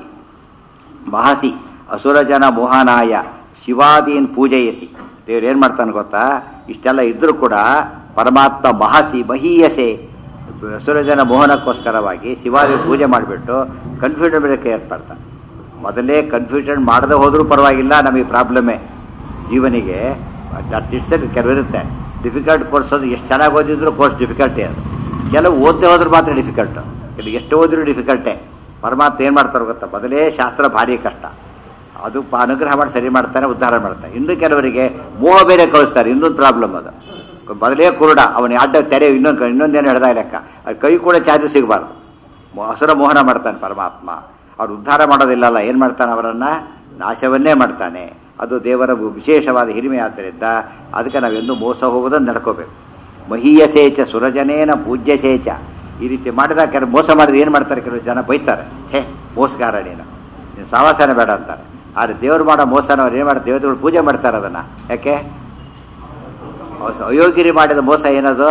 ಮಹಸಿ ಅಸುರಜನ ಮೋಹನಾಯ ಶಿವಾದೀನ್ ಪೂಜಯಸಿ ದೇವ್ರು ಏನು ಮಾಡ್ತಾನೆ ಗೊತ್ತಾ ಇಷ್ಟೆಲ್ಲ ಇದ್ರೂ ಕೂಡ ಪರಮಾತ್ಮ ಮಹಸಿ ಮಹೀಯಸೆ ಅಸುರಜನ ಮೋಹನಕ್ಕೋಸ್ಕರವಾಗಿ ಶಿವಾಜಿ ಪೂಜೆ ಮಾಡಿಬಿಟ್ಟು ಕನ್ಫ್ಯೂಷನ್ ಮೇಲೆ ಕ್ರಿಯೇಟ್ ಮಾಡ್ತಾನೆ ಮೊದಲೇ ಕನ್ಫ್ಯೂಷನ್ ಮಾಡದೆ ಹೋದರೂ ಪರವಾಗಿಲ್ಲ ನಮಗೆ ಪ್ರಾಬ್ಲಮ್ಮೇ ಜೀವನಿಗೆ ಇಟ್ಸ್ ಕೆಲವಿರುತ್ತೆ ಡಿಫಿಕಲ್ಟ್ ಕೋರ್ಸ್ ಅದು ಎಷ್ಟು ಚೆನ್ನಾಗಿ ಓದಿದ್ರು ಕೋರ್ಸ್ ಡಿಫಿಕಲ್ಟೇ ಅದು ಕೆಲವು ಓದದೆ ಹೋದ್ರೆ ಮಾತ್ರ ಡಿಫಿಕಲ್ಟ್ ಇದು ಎಷ್ಟು ಓದಿದ್ರು ಡಿಫಿಕಲ್ಟೇ ಪರಮಾತ್ಮ ಏನು ಮಾಡ್ತಾರೆ ಗೊತ್ತಾ ಮೊದಲೇ ಶಾಸ್ತ್ರ ಭಾರಿ ಕಷ್ಟ ಅದು ಪ- ಅನುಗ್ರಹ ಮಾಡಿ ಸರಿ ಮಾಡ್ತಾನೆ ಉದ್ಧಾರ ಮಾಡ್ತಾನೆ ಇನ್ನು ಕೆಲವರಿಗೆ ಮೋಹ ಬೇರೆ ಕಳಿಸ್ತಾರೆ ಇನ್ನೊಂದು ಪ್ರಾಬ್ಲಮ್ ಅದು ಮೊದಲೇ ಕುರುಡ ಅವನ ಅಡ್ಡ ತೆರೆ ಇನ್ನೊಂದು ಇನ್ನೊಂದೇನು ಹಿಡ್ದ ಲೆಕ್ಕ ಅದು ಕೈ ಕೂಡ ಚಾರ್ಜ್ ಸಿಗಬಾರ್ದು ಮೊ- ಹಸುರ ಮೋಹನ ಮಾಡ್ತಾನೆ ಪರಮಾತ್ಮ ಅವ್ರು ಉದ್ಧಾರ ಮಾಡೋದಿಲ್ಲಲ್ಲ ಏನು ಮಾಡ್ತಾನೆ ಅವರನ್ನು ನಾಶವನ್ನೇ ಮಾಡ್ತಾನೆ ಅದು ದೇವರ ವಿಶೇಷವಾದ ಹಿರಿಮೆ ಆದ್ದರಿಂದ ಅದಕ್ಕೆ ನಾವೆಂದು ಮೋಸ ಹೋಗೋದನ್ನು ನಡ್ಕೋಬೇಕು ಮಹೀಯ ಸೇಚ ಸುರಜನೇನ ಪೂಜ್ಯ ಸೇಚ ಈ ರೀತಿ ಮಾಡಿದಾಗ ಕೆಲವು ಮೋಸ ಮಾಡಿದ್ರೆ ಏನು ಮಾಡ್ತಾರೆ ಕೆಲವು ಜನ ಬೈತಾರೆ ಛೇ ಮೋಸಗಾರ ನೀನು ನೀನು ಸಾವಾಸನೆ ಬೇಡ ಅಂತಾರೆ ಆದರೆ ದೇವ್ರು ಮಾಡೋ ಮೋಸನ ಅವ್ರು ಏನು ಮಾಡ್ತಾರೆ ದೇವತೆಗಳು ಪೂಜೆ ಮಾಡ್ತಾರೆ ಅದನ್ನು ಯಾಕೆ ಅವ್ರು ಅಯೋಗ್ಯರಿ ಮಾಡಿದ ಮೋಸ ಏನದು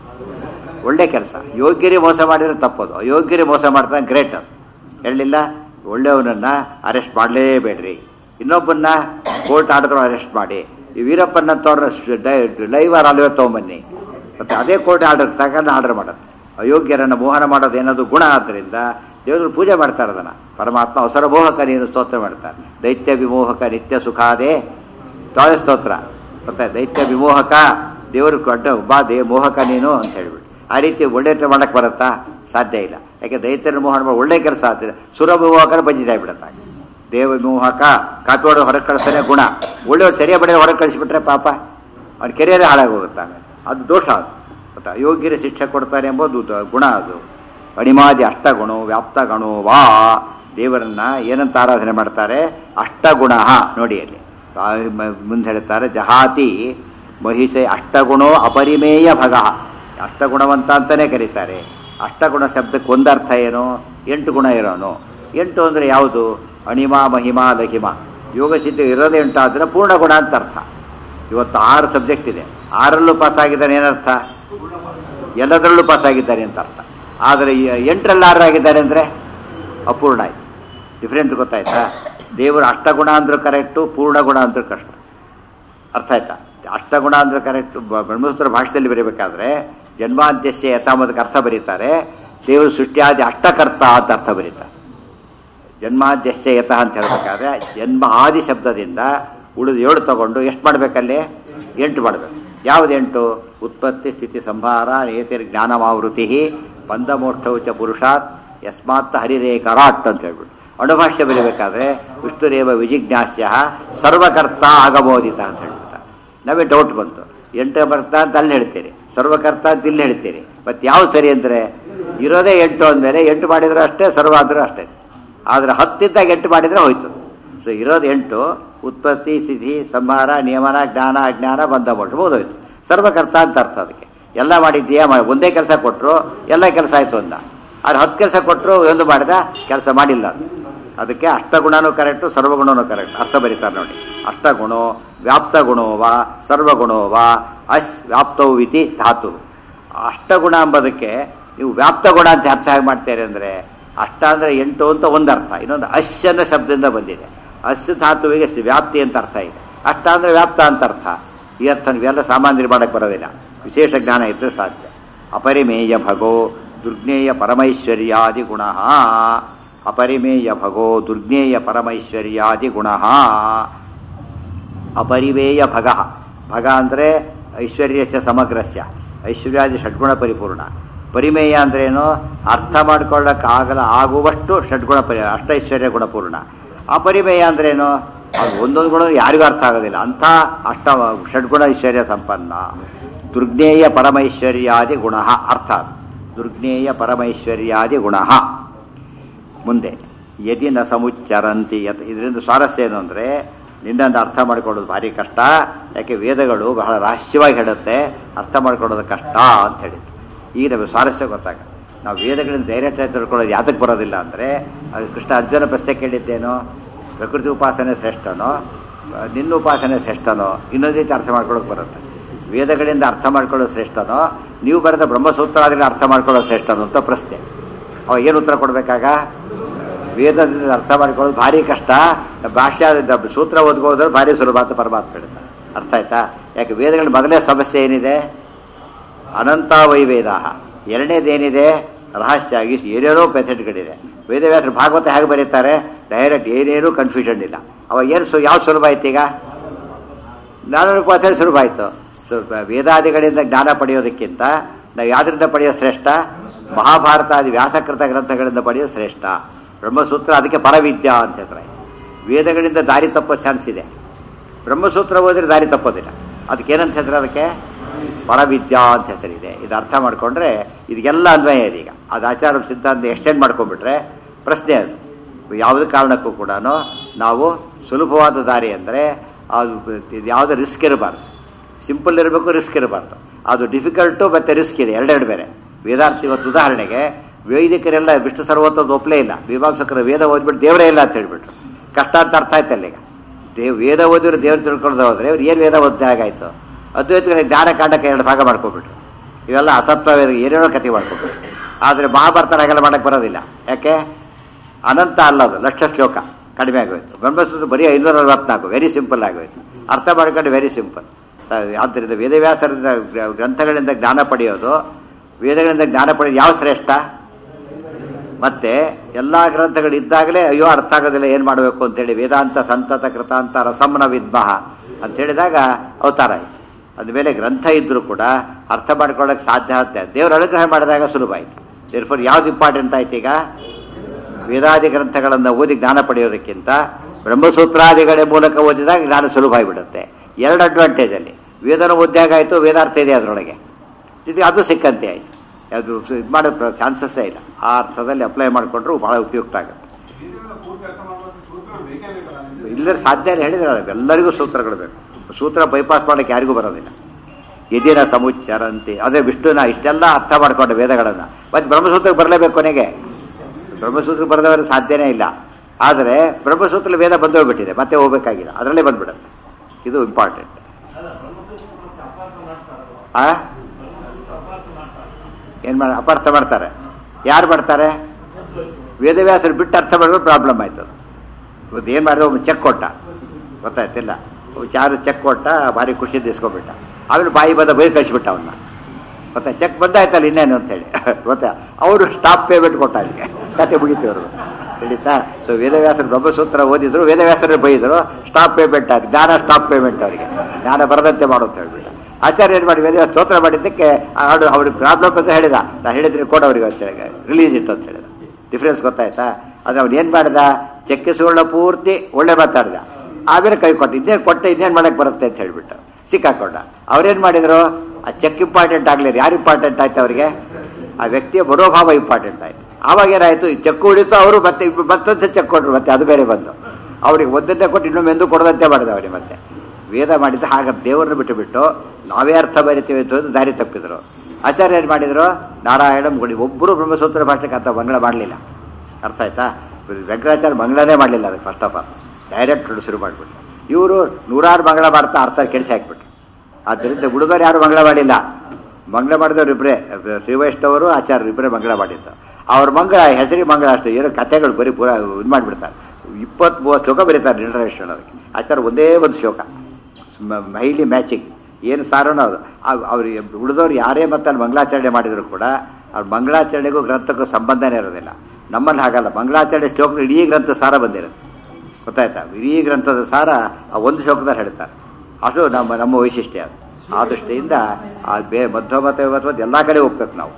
ಒಳ್ಳೆ ಕೆಲಸ ಯೋಗ್ಯರಿ ಮೋಸ ಮಾಡಿದ್ರೆ ತಪ್ಪದು ಅಯೋಗ್ಯರಿ ಮೋಸ ಮಾಡ್ತಾನೆ ಗ್ರೇಟ್ ಅದು ಹೇಳಲಿಲ್ಲ ಒಳ್ಳೆಯವನನ್ನ ಅರೆಸ್ಟ್ ಮಾಡಲೇಬೇಡ್ರಿ ಇನ್ನೊಬ್ಬನ್ನ ಕೋರ್ಟ್ ಆರ್ಡರ್ ಅರೆಸ್ಟ್ ಮಾಡಿ ಈ ವೀರಪ್ಪನಂತವ್ರ ಲೈವ್ ಆರ್ ಅಲ್ವೇ ತೊಗೊಂಬನ್ನಿ ಮತ್ತು ಅದೇ ಕೋರ್ಟ್ ಆರ್ಡರ್ ತಗೊಂಡು ಆರ್ಡರ್ ಮಾಡೋದು ಅಯೋಗ್ಯರನ್ನು ಮೋಹನ ಮಾಡೋದು ಏನದು ಗುಣ ಆದ್ದರಿಂದ ದೇವರು ಪೂಜೆ ಮಾಡ್ತಾರೆ ಅದನ್ನು ಪರಮಾತ್ಮ ಅವಸರ ಮೋಹಕ ನೀನು ಸ್ತೋತ್ರ ಮಾಡ್ತಾರೆ ದೈತ್ಯ ವಿಮೋಹಕ ನಿತ್ಯ ಸುಖಾದೇ ತಾಳೆ ಸ್ತೋತ್ರ ಮತ್ತೆ ದೈತ್ಯ ವಿಮೋಹಕ ದೇವರು ಕೊಟ್ಟ ಬಾ ದೇ ಮೋಹಕ ನೀನು ಅಂತ ಹೇಳ್ಬಿಟ್ಟು ಆ ರೀತಿ ಒಳ್ಳೆ ಮಾಡಕ್ಕೆ ಬರುತ್ತಾ ಸಾಧ್ಯ ಇಲ್ಲ ಯಾಕೆ ದೈತ್ಯರ ಮೋಹನ ಮಾಡಿ ಒಳ್ಳೆ ಕೆಲಸ ಆಗ್ತದೆ ಸುರ ವಿಮೋಹಕರ ಬಂದಿದ್ದಾಗ್ಬಿಡುತ್ತೆ ದೇವ ವಿಮೋಹಕ ಕಾಪಿ ಹೊಡೆದು ಹೊರಗೆ ಕಳಿಸ್ತಾನೆ ಗುಣ ಒಳ್ಳೆಯವ್ರು ಸರಿಯಾಗಿ ಬಡಿದ್ರೆ ಹೊರಗೆ ಕಳಿಸಿಬಿಟ್ರೆ ಪಾಪ ಅವ್ನ ಕೆರಿಯರೇ ಹಾಳಾಗಿ ಹೋಗುತ್ತಾನೆ ಅದು ದೋಷ ಅದು ಮತ್ತೆ ಅಯೋಗ್ಯರ ಶಿಕ್ಷೆ ಕೊಡ್ತಾರೆ ಎಂಬುದು ದ- ಗುಣ ಅದು ಅಣಿಮಾದಿ ಅಷ್ಟಗುಣ ವ್ಯಾಪ್ತಗಣೋ ವಾ ದೇವರನ್ನ ಏನಂತ ಆರಾಧನೆ ಮಾಡ್ತಾರೆ ಅಷ್ಟಗುಣ ನೋಡಿ ಅಲ್ಲಿ ಆ ಮ- ಮುಂದೆ ಹೇಳ್ತಾರೆ ಜಹಾತಿ ಮಹಿಷೆ ಅಷ್ಟಗುಣೋ ಅಪರಿಮೇಯ ಭಗ ಅಷ್ಟಗುಣವಂತ ಅಂತಾನೆ ಕರೀತಾರೆ ಅಷ್ಟಗುಣ ಶಬ್ದಕ್ಕೆ ಒಂದರ್ಥ ಏನು ಎಂಟು ಗುಣ ಇರೋನು ಎಂಟು ಅಂದರೆ ಯಾವುದು ಅಣಿಮಾ ಮಹಿಮಾ ಲಹಿಮ ಯೋಗ ಸಿದ್ಧ ಇರೋದೇ ಎಂಟು ಆದರೆ ಪೂರ್ಣ ಗುಣ ಅಂತ ಅರ್ಥ ಇವತ್ತು ಆರು ಸಬ್ಜೆಕ್ಟ್ ಇದೆ ಆರಲ್ಲೂ ಪಾಸ್ ಆಗಿದ್ದಾನೆ ಏನರ್ಥ ಎಲ್ಲದರಲ್ಲೂ ಪಾಸ್ ಆಗಿದ್ದಾನೆ ಅಂತ ಅರ್ಥ ಆದರೆ ಈ ಎಂಟರಲ್ಲಿ ಆರು ಆಗಿದ್ದಾರೆ ಅಂದರೆ ಅಪೂರ್ಣ ಆಯ್ತು ಡಿಫ್ರೆನ್ಸ್ ಗೊತ್ತಾಯ್ತಾ ದೇವರು ಅಷ್ಟಗುಣ ಅಂದ್ರೂ ಕರೆಕ್ಟು ಪೂರ್ಣ ಗುಣ ಅಂದ್ರೂ ಕಷ್ಟ ಅರ್ಥ ಆಯ್ತಾ ಅಷ್ಟಗುಣ ಅಂದ್ರೆ ಕರೆಕ್ಟ್ ಬ್ರಹ್ಮಸೂತ್ರ ಭಾಷೆಯಲ್ಲಿ ಬರೀಬೇಕಾದ್ರೆ ಜನ್ಮಾದ್ಯಸ್ಯ ಯಥಾಮದಕ್ಕೆ ಅರ್ಥ ಬರೀತಾರೆ ದೇವರು ಸೃಷ್ಟಿಯಾದಿ ಅಷ್ಟಕರ್ತ ಅಂತ ಅರ್ಥ ಬರೀತಾರೆ ಜನ್ಮಾದ್ಯಸ್ಯ ಯತಃ ಅಂತ ಹೇಳ್ಬೇಕಾದ್ರೆ ಜನ್ಮ ಆದಿ ಶಬ್ದದಿಂದ ಉಳಿದು ಏಳು ತಗೊಂಡು ಎಷ್ಟು ಮಾಡಬೇಕಲ್ಲಿ ಎಂಟು ಮಾಡಬೇಕು ಯಾವ್ದು ಎಂಟು ಉತ್ಪತ್ತಿ ಸ್ಥಿತಿ ಸಂಹಾರ ಏತಿರ್ ಜ್ಞಾನಮಾವೃತಿ ಬಂಧಮೋಕ್ಷೌಚ ಪುರುಷಾತ್ ಯಸ್ಮಾತ್ ಹರಿರೇಕರಾಟ್ ಅಂತ ಹೇಳ್ಬಿಟ್ಟು ಅಣುಭಾಷ್ಯ ಬರೀಬೇಕಾದ್ರೆ ವಿಷ್ಣುರೇವ ವಿಜಿಜ್ಞಾಸ್ಯ ಸರ್ವಕರ್ತ ಆಗಬೋದಿತ ಅಂತ ಹೇಳ್ಬಿಡ್ತಾರೆ ನಾವೇ ಡೌಟ್ ಬಂತು ಎಂಟು ಬರ್ತಾ ಅಂತ ಅಲ್ಲಿ ಹೇಳ್ತೀರಿ ಸರ್ವಕರ್ತ ಅಂತ ಇಲ್ಲಿ ಹೇಳ್ತೀರಿ ಮತ್ತೆ ಯಾವ್ದು ಸರಿ ಅಂದರೆ ಇರೋದೇ ಎಂಟು ಅಂದಮೇಲೆ ಎಂಟು ಮಾಡಿದ್ರು ಅಷ್ಟೇ ಸರ್ವ ಆದರೂ ಅಷ್ಟೇ ಆದರೆ ಹತ್ತಿದ್ದಾಗ ಎಂಟು ಮಾಡಿದರೆ ಹೋಯ್ತು ಸೊ ಇರೋದು ಎಂಟು ಉತ್ಪತ್ತಿ ಸ್ಥಿತಿ ಸಂಹಾರ ನಿಯಮನ ಜ್ಞಾನ ಅಜ್ಞಾನ ಬಂಧ ಮೋಕ್ಷ ಹೋಯ್ತು ಸರ್ವಕರ್ತ ಅಂತ ಅರ್ಥ ಅದಕ್ಕೆ ಎಲ್ಲ ಮಾಡಿದ್ದೀಯಾ ಮಾಡಿ ಒಂದೇ ಕೆಲಸ ಕೊಟ್ಟರು ಎಲ್ಲ ಕೆಲಸ ಆಯಿತು ಅಂದ ಆದ್ರೆ ಹತ್ತು ಕೆಲಸ ಕೊಟ್ಟರು ಒಂದು ಮಾಡಿದ ಕೆಲಸ ಮಾಡಿಲ್ಲ ಅದು ಅದಕ್ಕೆ ಅಷ್ಟಗುಣನೂ ಕರೆಕ್ಟು ಸರ್ವಗುಣನೂ ಕರೆಕ್ಟ್ ಅರ್ಥ ಬರೀತಾರೆ ನೋಡಿ ಅಷ್ಟಗುಣೋ ವ್ಯಾಪ್ತ ಗುಣೋ ವಾ ಸರ್ವಗುಣೋ ವಾ ಅಶ್ ವ್ಯಾಪ್ತವು ಇತಿ ಧಾತು ಅಷ್ಟಗುಣ ಎಂಬುದಕ್ಕೆ ನೀವು ವ್ಯಾಪ್ತ ಗುಣ ಅಂತ ಅರ್ಥ ಹೇಗೆ ಮಾಡ್ತೀರಿ ಅಂದರೆ ಅಷ್ಟ ಅಂದರೆ ಎಂಟು ಅಂತ ಒಂದು ಅರ್ಥ ಇನ್ನೊಂದು ಅಶ್ ಅನ್ನೋ ಶಬ್ದದಿಂದ ಬಂದಿದೆ ಅಶ್ ಧಾತುವಿಗೆ ಸಿ- ವ್ಯಾಪ್ತಿ ಅಂತ ಅರ್ಥ ಇದೆ ಅಷ್ಟ ಅಂದರೆ ವ್ಯಾಪ್ತ ಅಂತ ಅರ್ಥ ಈ ಅರ್ಥ ನೀವೆಲ್ಲ ಸಾಮಾನ್ಯರು ಮಾಡಕ್ಕೆ ಬರೋದಿಲ್ಲ ವಿಶೇಷ ಜ್ಞಾನ ಇದ್ದರೆ ಸಾಧ್ಯ ಅಪರಿಮೇಯ ಭಗೋ ದುರ್ಜ್ಞೇಯ ಪರಮೈಶ್ವರ್ಯಾದಿ ಗುಣ ಅಪರಿಮೇಯ ಭಗೋ ದುರ್ಜ್ಞೇಯ ಪರಮೈಶ್ವರ್ಯಾದಿ ಗುಣ ಅಪರಿಮೇಯ ಭಗ ಭಗ ಅಂದರೆ ಐಶ್ವರ್ಯಸ್ಯ ಸಮಗ್ರಸ್ಯ ಐಶ್ವರ್ಯಾದಿ ಷಡ್ಗುಣ ಪರಿಪೂರ್ಣ ಪರಿಮೇಯ ಅಂದ್ರೇನು ಅರ್ಥ ಮಾಡ್ಕೊಳ್ಳೋಕ್ಕಾಗಲ್ಲ ಆಗುವಷ್ಟು ಷಡ್ಗುಣ ಪರಿ ಅಷ್ಟೈಶ್ವರ್ಯ ಗುಣಪೂರ್ಣ ಅಪರಿಮೇಯ ಅಂದ್ರೇನು ಅದು ಒಂದೊಂದು ಗುಣ ಯಾರಿಗೂ ಅರ್ಥ ಆಗೋದಿಲ್ಲ ಅಂಥ ಅಷ್ಟ ಷಡ್ಗುಣ ಐಶ್ವರ್ಯ ಸಂಪನ್ನ ದುರ್ಜ್ಞೇಯ ಪರಮೈಶ್ವರ್ಯಾದಿ ಗುಣ ಅರ್ಥ ದುರ್ಜ್ಞೇಯ ಪರಮೈಶ್ವರ್ಯಾದಿ ಗುಣ ಮುಂದೆ ಯದಿ ನ ಸಮುಚ್ಚರಂತಿ ಯತ್ ಇದರಿಂದ ಸ್ವಾರಸ್ಯ ಏನು ಅಂದರೆ ನಿನ್ನನ್ನು ಅರ್ಥ ಮಾಡ್ಕೊಳ್ಳೋದು ಭಾರಿ ಕಷ್ಟ ಯಾಕೆ ವೇದಗಳು ಬಹಳ ರಹಸ್ಯವಾಗಿ ಹೇಳುತ್ತೆ ಅರ್ಥ ಮಾಡ್ಕೊಳ್ಳೋದು ಕಷ್ಟ ಅಂತ ಹೇಳಿದ್ರು ಈಗ ನಮಗೆ ಸ್ವಾರಸ್ಯ ಗೊತ್ತಾಗ ನಾವು ವೇದಗಳಿಂದ ಡೈರೆಕ್ಟಾಗಿ ತಿಳ್ಕೊಳ್ಳೋದು ಯಾತಕ್ಕೆ ಬರೋದಿಲ್ಲ ಅಂದರೆ ಅದು ಕೃಷ್ಣ ಅರ್ಜುನ ಪ್ರಶ್ನೆ ಕೇಳಿದ್ದೇನೋ ಪ್ರಕೃತಿ ಉಪಾಸನೆ ಶ್ರೇಷ್ಠನೋ ನಿನ್ನ ಉಪಾಸನೆ ಶ್ರೇಷ್ಠನೋ ಇನ್ನೊಂದು ರೀತಿ ಅರ್ಥ ಮಾಡ್ಕೊಳ್ಳೋಕೆ ಬರುತ್ತೆ ವೇದಗಳಿಂದ ಅರ್ಥ ಮಾಡ್ಕೊಳ್ಳೋದು ಶ್ರೇಷ್ಠನೋ ನೀವು ಬರೆದ ಬ್ರಹ್ಮಸೂತ್ರಾದಿಗಳ ಅರ್ಥ ಮಾಡ್ಕೊಳ್ಳೋದು ಶ್ರೇಷ್ಠನೋ ಅಂತ ಪ್ರಶ್ನೆ ಅವ ಏನು ಉತ್ತರ ಕೊಡಬೇಕಾಗ ವೇದದಿಂದ ಅರ್ಥ ಮಾಡ್ಕೊಳ್ಳೋದು ಭಾರಿ ಕಷ್ಟ ಭಾಷ್ಯ ಸೂತ್ರ ಓದ್ಕೊಳ್ಳೋದ್ರೆ ಭಾರಿ ಸುಲಭ ಅಂತ ಪರಮಾತ್ಮ ಹೇಳ್ತಾರೆ ಅರ್ಥ ಆಯ್ತಾ ಯಾಕೆ ವೇದಗಳ ಮೊದಲೇ ಸಮಸ್ಯೆ ಏನಿದೆ ಅನಂತ ವೈ ವೇದ ಎರಡನೇದೇನಿದೆ ರಹಸ್ಯ ಆಗಿ ಏನೇನೋ ಪೆಥೆಟ್ಗಳಿದೆ ವೇದವ್ಯಾಸರು ಭಾಗವತ ಹೇಗೆ ಬರೀತಾರೆ ಡೈರೆಕ್ಟ್ ಏನೇನೂ ಕನ್ಫ್ಯೂಷನ್ ಇಲ್ಲ ಅವಾಗ ಏನು ಸು ಯಾವ್ದು ಸುಲಭ ಆಯ್ತು ಈಗ ಜ್ಞಾನ ಉಪಾಸನೆ ಸುಲಭ ಆಯಿತು ಸ್ವಲ್ಪ ವೇದಾದಿಗಳಿಂದ ಜ್ಞಾನ ಪಡೆಯೋದಕ್ಕಿಂತ ನಾವು ಯಾವುದರಿಂದ ಪಡೆಯೋದು ಶ್ರೇಷ್ಠ ಮಹಾಭಾರತ ಆದಿ ವ್ಯಾಸಕೃತ ಗ್ರಂಥಗಳಿಂದ ಪಡೆಯೋದು ಶ್ರೇಷ್ಠ ಬ್ರಹ್ಮಸೂತ್ರ ಅದಕ್ಕೆ ಪರವಿದ್ಯಾ ಅಂತ ಹೆಸರಾಯ್ತು ವೇದಗಳಿಂದ ದಾರಿ ತಪ್ಪೋ ಚಾನ್ಸ್ ಇದೆ ಬ್ರಹ್ಮಸೂತ್ರ ಓದಿದ್ರೆ ದಾರಿ ತಪ್ಪೋದಿಲ್ಲ ಅದಕ್ಕೆ ಏನಂತ ಹೆಸರು ಅದಕ್ಕೆ ಪರವಿದ್ಯಾ ಅಂತ ಹೆಸರಿದೆ ಇದು ಅರ್ಥ ಮಾಡ್ಕೊಂಡ್ರೆ ಇದಕ್ಕೆಲ್ಲ ಅನ್ವಯ ಇದೆ ಈಗ ಅದು ಆಚಾರ ಸಿದ್ಧಾಂತ ಎಕ್ಸ್ಟೆಂಡ್ ಮಾಡ್ಕೊಂಡ್ಬಿಟ್ರೆ ಪ್ರಶ್ನೆ ಅದು ಯಾವುದೇ ಕಾರಣಕ್ಕೂ ಕೂಡ ನಾವು ಸುಲಭವಾದ ದಾರಿ ಅಂದರೆ ಅದು ಇದು ಯಾವುದೇ ರಿಸ್ಕ್ ಇರಬಾರ್ದು ಸಿಂಪಲ್ ಇರಬೇಕು ರಿಸ್ಕ್ ಇರಬಾರ್ದು ಅದು ಡಿಫಿಕಲ್ಟು ಮತ್ತು ರಿಸ್ಕ್ ಇದೆ ಎರಡೆರಡು ಬೇರೆ ವೇದಾರ್ಥ ಇವತ್ತು ಉದಾಹರಣೆಗೆ ವೈದಿಕರೆಲ್ಲ ವಿಷ್ಣು ಸರ್ವೋತ್ತದ ಒಪ್ಪಲೇ ಇಲ್ಲ ಮೀಮಾಂಸಕರು ವೇದ ಓದ್ಬಿಟ್ಟು ದೇವರೇ ಇಲ್ಲ ಅಂತ ಹೇಳ್ಬಿಟ್ರು ಕಷ್ಟ ಅಂತ ಅರ್ಥ ಆಯ್ತಲ್ಲ ಈಗ ದೇವ್ ವೇದ ಓದಿದ್ರು ದೇವ್ರು ತಿಳ್ಕೊಳ್ಳೋದು ಹೋದ್ರೆ ಇವ್ರು ಏನು ವೇದ ಓದ್ತಾ ಆಗಾಯ್ತು ಅದ್ವೈತಗಳ ಜ್ಞಾನ ಕಾಂಡಕ್ಕೆ ಎರಡು ಭಾಗ ಮಾಡ್ಕೊಬಿಟ್ರು ಇವೆಲ್ಲ ಅತತ್ವ ವೇದ ಏನೇನೋ ಕತೆ ಮಾಡ್ಕೊಬಿಟ್ರು ಆದರೆ ಮಹಾಭಾರತ ಹಾಗೆಲ್ಲ ಮಾಡಕ್ಕೆ ಬರೋದಿಲ್ಲ ಯಾಕೆ ಅನಂತ ಅಲ್ಲದು ಲಕ್ಷ ಶ್ಲೋಕ ಕಡಿಮೆ ಆಗೋಯ್ತು ಬ್ರಹ್ಮಸೂತ್ರ ಬರೀ ಐನೂರ ಅರವತ್ನಾಲ್ಕು ವೆರಿ ಸಿಂಪಲ್ ಆಗೋಯ್ತು ಅರ್ಥ ಮಾಡ್ಕೊಂಡು ವೆರಿ ಸಿಂಪಲ್ ಆದ್ದರಿಂದ ವೇದವ್ಯಾಸರಿಂದ ಗ್ರ- ಗ್ರಂಥಗಳಿಂದ ಜ್ಞಾನ ಪಡೆಯೋದು ವೇದಗಳಿಂದ ಜ್ಞಾನ ಪಡೆಯೋದು ಯಾವ ಶ್ರೇಷ್ಠ ಮತ್ತೆ ಎಲ್ಲ ಗ್ರಂಥಗಳು ಇದ್ದಾಗಲೇ ಅಯ್ಯೋ ಅರ್ಥ ಆಗೋದಿಲ್ಲ ಏನು ಮಾಡಬೇಕು ಅಂತೇಳಿ ವೇದಾಂತ ಸಂತತ ಕೃತಾಂತ ರಸಮ್ನ ವಿದ್ಮಹ ಅಂತ ಹೇಳಿದಾಗ ಅವತಾರ ಆಯಿತು ಅದ್ಮೇಲೆ ಗ್ರಂಥ ಇದ್ದರೂ ಕೂಡ ಅರ್ಥ ಮಾಡ್ಕೊಳ್ಳೋಕೆ ಸಾಧ್ಯ ಆಗುತ್ತೆ ದೇವರ ಅನುಗ್ರಹ ಮಾಡಿದಾಗ ಸುಲಭ ಆಯಿತು ದೇರ್ಫೋರ್ ಯಾವ್ದು ಇಂಪಾರ್ಟೆಂಟ್ ಆಯ್ತು ಈಗ ವೇದಾದಿ ಗ್ರಂಥಗಳನ್ನು ಓದಿ ಜ್ಞಾನ ಪಡೆಯೋದಕ್ಕಿಂತ ಬ್ರಹ್ಮಸೂತ್ರಾದಿಗಳ ಮೂಲಕ ಓದಿದಾಗ ಜ್ಞಾನ ಸುಲಭ ಆಗಿಬಿಡುತ್ತೆ ಎರಡು ಅಡ್ವಾಂಟೇಜ್ ಅಲ್ಲಿ ವೇದನ ಓದ್ಯಾಗ ಆಯಿತು ವೇದಾರ್ಥ ಇದೆ ಅದರೊಳಗೆ ಇದು ಅದು ಸಿಕ್ಕಂತೆ ಆಯಿತು ಅದು ಇದು ಮಾಡೋ ಚಾನ್ಸಸ್ಸೇ ಇಲ್ಲ ಆ ಅರ್ಥದಲ್ಲಿ ಅಪ್ಲೈ ಮಾಡಿಕೊಂಡ್ರು ಬಹಳ ಉಪಯುಕ್ತ ಆಗುತ್ತೆ ಇಲ್ಲದ್ರೆ ಸಾಧ್ಯ ಇಲ್ಲ ಹೇಳಿದ್ರೆ ಎಲ್ಲರಿಗೂ ಸೂತ್ರಗಳು ಬೇಕು ಸೂತ್ರ ಬೈಪಾಸ್ ಮಾಡಕ್ಕೆ ಯಾರಿಗೂ ಬರೋದಿಲ್ಲ ಎದಿನ ಸಮುಚ್ಚರಂತೆ ಅದೇ ವಿಷ್ಣುನ ಇಷ್ಟೆಲ್ಲ ಅರ್ಥ ಮಾಡ್ಕೊಂಡು ವೇದಗಳನ್ನು ಮತ್ತೆ ಬ್ರಹ್ಮಸೂತ್ರಕ್ಕೆ ಬರಲೇಬೇಕು ಕೊನೆಗೆ ಬ್ರಹ್ಮಸೂತ್ರ ಬರೆದವರು ಸಾಧ್ಯನೇ ಇಲ್ಲ ಆದರೆ ಬ್ರಹ್ಮಸೂತ್ರ ವೇದ ಬಂದು ಹೋಗ್ಬಿಟ್ಟಿದೆ ಮತ್ತೆ ಹೋಗ್ಬೇಕಾಗಿಲ್ಲ ಅದರಲ್ಲೇ ಬಂದ್ಬಿಡುತ್ತೆ ಇದು ಇಂಪಾರ್ಟೆಂಟ್ ಆ ಏನು ಮಾಡಿ ಅಪಾರ್ಥ ಮಾಡ್ತಾರೆ ಯಾರು ಮಾಡ್ತಾರೆ ವೇದವ್ಯಾಸರು ಬಿಟ್ಟು ಅರ್ಥ ಮಾಡಿದ್ರೆ ಪ್ರಾಬ್ಲಮ್ ಆಯ್ತು ಅದು ಇವತ್ತು ಏನು ಮಾಡಿದ್ರೆ ಒಬ್ಬ ಚೆಕ್ ಕೊಟ್ಟ ಗೊತ್ತಾಯ್ತಿಲ್ಲ ಒಬ್ಬ ಚಾರು ಚೆಕ್ ಕೊಟ್ಟ ಭಾರಿ ಖುಷಿ ಇಸ್ಕೊಬಿಟ್ಟ ಆಮೇಲೆ ಬಾಯಿ ಬಂದ ಬೈ ಕಳಿಸ್ಬಿಟ್ಟ ಅವನ್ನ ಗೊತ್ತಾ ಚೆಕ್ ಬಂದಾಯ್ತಲ್ಲ ಇನ್ನೇನು ಅಂತೇಳಿ ಗೊತ್ತಾ ಅವರು ಸ್ಟಾಪ್ ಪೇಮೆಂಟ್ ಕೊಟ್ಟ ಅಲ್ಲಿಗೆ ಕತೆ ಮುಗೀತು ಅವರು ಹಿಡಿತಾ ಸೊ ವೇದವ್ಯಾಸರು ಬ್ರಹ್ಮಸೂತ್ರ ಓದಿದ್ರು ವೇದವ್ಯಾಸರೇ ಬೈದರು ಸ್ಟಾಪ್ ಪೇಮೆಂಟ್ ಆಗಿ ಜ್ಞಾನ ಸ್ಟಾಪ್ ಪೇಮೆಂಟ್ ಅವರಿಗೆ ಜ್ಞಾನ ಬರದಂತೆ ಮಾಡು ಅಂತ ಹೇಳ್ಬಿಟ್ಟು ಆಚಾರ್ಯ ಏನು ಮಾಡಿ ವೇದವ್ಯಾಸ ಸ್ತೋತ್ರ ಮಾಡಿದ್ದಕ್ಕೆ ಹಾಡು ಅವ್ರಿಗೆ ಪ್ರಾಬ್ಲಮ್ ಅಂತ ಹೇಳಿದ ನಾ ಹೇಳಿದ್ರೆ ಕೊಡು ಅವ್ರಿಗೆ ಅಂತ ಹೇಳಿ ರಿಲೀಸ್ ಇತ್ತು ಅಂತ ಹೇಳಿದ ಡಿಫ್ರೆನ್ಸ್ ಗೊತ್ತಾಯ್ತಾ ಅದು ಅವ್ನು ಏನು ಮಾಡಿದ ಚೆಕ್ಕಿಸುಳ್ಳ ಪೂರ್ತಿ ಒಳ್ಳೆ ಮಾತಾಡಿದ ಆಮೇಲೆ ಕೈ ಕೊಟ್ಟು ಇನ್ನೇನು ಕೊಟ್ಟೆ ಇನ್ನೇನು ಮಾಡಕ್ಕೆ ಬರುತ್ತೆ ಅಂತ ಹೇಳ್ಬಿಟ್ಟು ಸಿಕ್ಕಾಕೊಂಡ ಅವ್ರೇನು ಮಾಡಿದ್ರು ಆ ಚೆಕ್ ಇಂಪಾರ್ಟೆಂಟ್ ಆಗಲಿಲ್ಲ ಯಾರು ಇಂಪಾರ್ಟೆಂಟ್ ಆಯ್ತು ಅವರಿಗೆ ಆ ವ್ಯಕ್ತಿಯ ಮನೋಭಾವ ಇಂಪಾರ್ಟೆಂಟ್ ಆಯ್ತು ಆವಾಗ ಏನಾಯ್ತು ಈ ಚೆಕ್ ಹೊಡಿತು ಅವರು ಮತ್ತೆ ಇಬ್ರು ಮತ್ತೊಂದು ಚೆಕ್ ಕೊಟ್ಟರು ಮತ್ತೆ ಅದು ಬೇರೆ ಬಂದು ಅವ್ರಿಗೆ ಒಂದನ್ನೇ ಕೊಟ್ಟು ಇನ್ನೊಮ್ಮೆ ಎಂದೂ ಕೊಡದಂತೆ ಮಾಡಿದ ಅವರಿಗೆ ಮತ್ತೆ ವೇದ ಮಾಡಿದ ಹಾಗೆ ದೇವರನ್ನು ಬಿಟ್ಟು ಬಿಟ್ಟು ನಾವೇ ಅರ್ಥ ಬರಿತೀವಿ ಅಂತ ಒಂದು ದಾರಿ ತಪ್ಪಿದ್ರು ಆಚಾರ್ಯ ಏನು ಮಾಡಿದ್ರು ನಾರಾಯಣ ಗುಡಿ ಒಬ್ಬರು ಬ್ರಹ್ಮಸೂತ್ರ ಭಾಷೆಗೆ ಅಂತ ಮಂಗಳ ಮಾಡಲಿಲ್ಲ ಅರ್ಥ ಆಯ್ತಾ ವೆಂಕಟಾಚಾರ್ಯ ಮಂಗಳನೇ ಮಾಡಲಿಲ್ಲ ಅದಕ್ಕೆ ಫಸ್ಟ್ ಆಫ್ ಆಲ್ ಡೈರೆಕ್ಟ್ ಶುರು ಮಾಡಿಬಿಟ್ಟು ಇವರು ನೂರಾರು ಮಂಗಳ ಮಾಡ್ತಾ ಅರ್ಥ ಕೆಡಿಸಿ ಹಾಕ್ಬಿಟ್ರು ಆದ್ದರಿಂದ ಗುಡುದವ್ರು ಯಾರು ಮಂಗಳ ಮಾಡಿಲ್ಲ ಮಂಗಳ ಮಾಡಿದವ್ರು ಇಬ್ಬರೇ ಶ್ರೀವೈಷ್ಣವರು ಆಚಾರ್ಯರು ಇಬ್ಬರೇ ಮಂಗಳ ಮಾಡಿದ್ದು ಅವ್ರ ಮಂಗಳ ಹೆಸರಿ ಮಂಗಳ ಅಷ್ಟೇ ಏನೋ ಕಥೆಗಳು ಬರೀ ಪೂರ ಇದು ಮಾಡಿಬಿಡ್ತಾರೆ ಇಪ್ಪತ್ತು ಮೂವತ್ತು ಶ್ಲೋಕ ಬರೀತಾರೆ ಇಂಟರ್ನ್ಯಾಷನಲ್ ಅದಕ್ಕೆ ಆಚಾರ್ಯ ಒಂದೇ ಒಂದು ಶ್ಲೋಕ ಹೈಲಿ ಮ್ಯಾಚಿಂಗ್ ಏನು ಸಾರೋನೋ ಅದು ಅವ್- ಅವ್ರಿಗೆ ಉಳಿದವ್ರು ಯಾರೇ ಮತ್ತೆ ಅಲ್ಲಿ ಮಂಗಳಾಚರಣೆ ಮಾಡಿದ್ರು ಕೂಡ ಅವ್ರ ಮಂಗಳಾಚರಣೆಗೂ ಗ್ರಂಥಕ್ಕೂ ಸಂಬಂಧನೇ ಇರೋದಿಲ್ಲ ನಮ್ಮಲ್ಲಿ ಹಾಗಲ್ಲ ಮಂಗಳಾಚರಣೆ ಶ್ಲೋಕ ಇಡೀ ಗ್ರಂಥ ಸಾರ ಬಂದಿರುತ್ತೆ ಗೊತ್ತಾಯ್ತಾ ಇಡೀ ಗ್ರಂಥದ ಸಾರ ಆ ಒಂದು ಶ್ಲೋಕದಲ್ಲಿ ಹೇಳ್ತಾರೆ ಅಷ್ಟು ನಮ್ಮ ನಮ್ಮ ವೈಶಿಷ್ಟ್ಯ ಅದು ಆ ದೃಷ್ಟಿಯಿಂದ ಆ ಬೇ ಮಧ್ವಮತ ವಿಮತ ಎಲ್ಲ ಕಡೆ ಹೋಗ್ಬೇಕು ನಾವು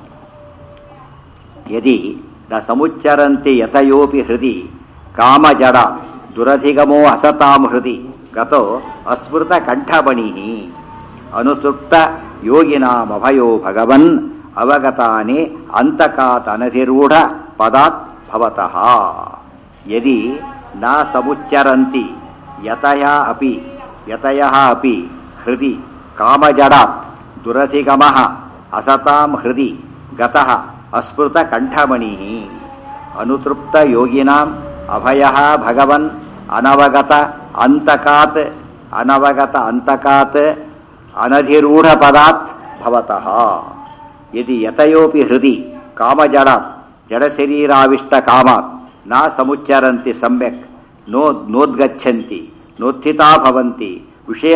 ಯದಿ ನ ಸಮುಚ್ಚರಂತಿ ಯತಯೋಪಿ ಹೃದಿ ಕಾಮಜಡ ದುರಧಿಗಮೋ ಅಸತಾಂ ಹೃದಿ ಗತೋ ಅಸ್ಮೃತ ಕಂಠಬಣಿ ಅನುತೃಪ್ತ ಯೋಗಿನಾಮಭಯೋ ಭಗವನ್ ಅವಗತಾನಿ ಅಂತಕಾತ್ ಅನಧಿರೂಢ ಪದಾತ್ ಭವತಃ ಯದಿ ನ ಸಮುಚ್ಚರಂತಿ ಯತಯ ಅಪಿ ಯತಯ ಅಪಿ ಹೃದಿ ಕಾಮಜಡಾತ್ ದುರಧಿಗಮಃ ಅಸತಾಂ ಹೃದಿ ಗತಃ ಅಸ್ಮೃತ ಕಂಠಮಣಿ ಅನುತೃಪ್ತ ಯೋಗಿನಾಂ ಅಭಯ ಭಗವನ್ ಅನವಗತ ಅಂತಕಾತ್ ಅನವಗತ ಅಂತಕಾತ್ ಅನಧಿರೂಢ ಪದಾತ್ ಭವತಃ ಯದಿ ಯತಯೋಪಿ ಹೃದಿ ಕಾಮಜಡಾತ್ ಜಡಶರೀರಾವಿಷ್ಟ ಕಾಮಾತ್ ನ ಸಮುಚ್ಚರಂತಿ ಸಮ್ಯಕ್ ನೋ ನೋದ್ಗಚ್ಚಂತಿ ನೋತ್ಥಿತಾ ಭವಂತಿ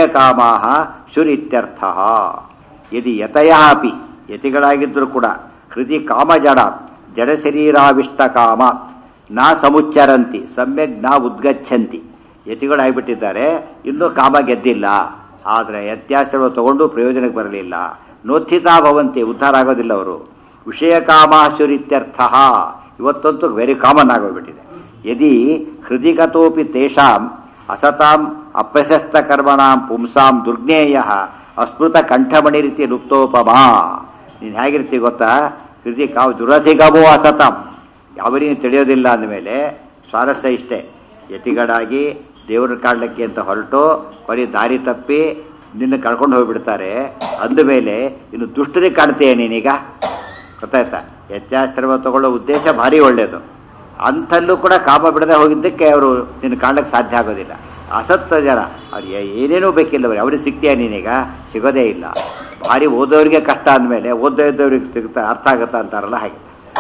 ವಿಷಯಕಾಮಾಹ ಶುರಿತ್ಯರ್ಥ ಯದಿ ಯತಯ ಅಪಿ ಯತಿಗಳಾಗಿದ್ದರೂ ಕೂಡ ಕೃತಿ ಕಾಮಜಡಾತ್ ಜಡಶರೀರಾವಿಷ್ಟ ಕಾಮಾತ್ ನಾ ಸಮುಚ್ಚರಂತಿ ಸಮ್ಯಕ್ ನಾ ಉದ್ಗಚ್ಚಂತಿ ಯತಿಗಳು ಆಗಿಬಿಟ್ಟಿದ್ದಾರೆ ಇನ್ನೂ ಕಾಮ ಗೆದ್ದಿಲ್ಲ ಆದರೆ ಯತ್ಯಾಶ್ರಮ ತಗೊಂಡು ಪ್ರಯೋಜನಕ್ಕೆ ಬರಲಿಲ್ಲ ನೋತ್ಥಿತಾ ಭವಂತಿ ಉದ್ಧಾರ ಆಗೋದಿಲ್ಲ ಅವರು ವಿಷಯ ಕಾಮಾಶುರಿತ್ಯರ್ಥ ಇವತ್ತಂತೂ ವೆರಿ ಕಾಮನ್ ಆಗೋಗ್ಬಿಟ್ಟಿದೆ ಯದಿ ಹೃದಿಗತೋಪಿ ತೇಷಾಂ ಅಸತಾಂ ಅಪ್ರಶಸ್ತ ಕರ್ಮಣಾಂ ಪುಂಸಾಂ ದುರ್ಜ್ಞೇಯ ಅಸ್ಮೃತ ಕಂಠಮಣಿ ರೀತಿ ಲುಪ್ತೋಪಮಾ ನೀನು ಹೇಗಿರ್ತಿ ಗೊತ್ತಾ ಹೃದಯ ಕಾವು ದುರಧಿಗಮೋ ಅಸತಾಂ ಯಾವ ರೀತಿ ತಿಳಿಯೋದಿಲ್ಲ ಅಂದಮೇಲೆ ಸ್ವಾರಸ್ಯ ಇಷ್ಟೇ ಯತಿಗಳಾಗಿ ದೇವ್ರನ್ನ ಕಾಡ್ಲಿಕ್ಕೆ ಅಂತ ಹೊರಟು ಬರೀ ದಾರಿ ತಪ್ಪಿ ನಿನ್ನ ಕಳ್ಕೊಂಡು ಹೋಗ್ಬಿಡ್ತಾರೆ ಅಂದಮೇಲೆ ಇನ್ನು ದುಷ್ಟರಿಗೆ ಕಾಣ್ತೀಯ ನೀನೀಗ ಗೊತ್ತಾಯ್ತಾ ಯತ್ಯಾಶ್ರಮ ತಗೊಳ್ಳೋ ಉದ್ದೇಶ ಭಾರಿ ಒಳ್ಳೆಯದು ಅಂಥಲ್ಲೂ ಕೂಡ ಕಾಮ ಬಿಡದೆ ಹೋಗಿದ್ದಕ್ಕೆ ಅವರು ನಿನ್ನ ಕಾಣ್ಲಿಕ್ಕೆ ಸಾಧ್ಯ ಆಗೋದಿಲ್ಲ ಅಸತ್ತ ಜನ ಅವ್ರು ಏ- ಏನೇನೂ ಬೇಕಿಲ್ಲ ಅವ್ರಿಗೆ ಅವ್ರಿಗೆ ಸಿಗ್ತೀಯ ನೀನೀಗ ಸಿಗೋದೇ ಇಲ್ಲ ಭಾರಿ ಓದೋರಿಗೆ ಕಷ್ಟ ಅಂದಮೇಲೆ ಓದೋ ಇದ್ದವ್ರಿಗೆ ಸಿಗ್ತಾ ಅರ್ಥ ಆಗುತ್ತಾ ಅಂತಾರಲ್ಲ ಹಾಗೆ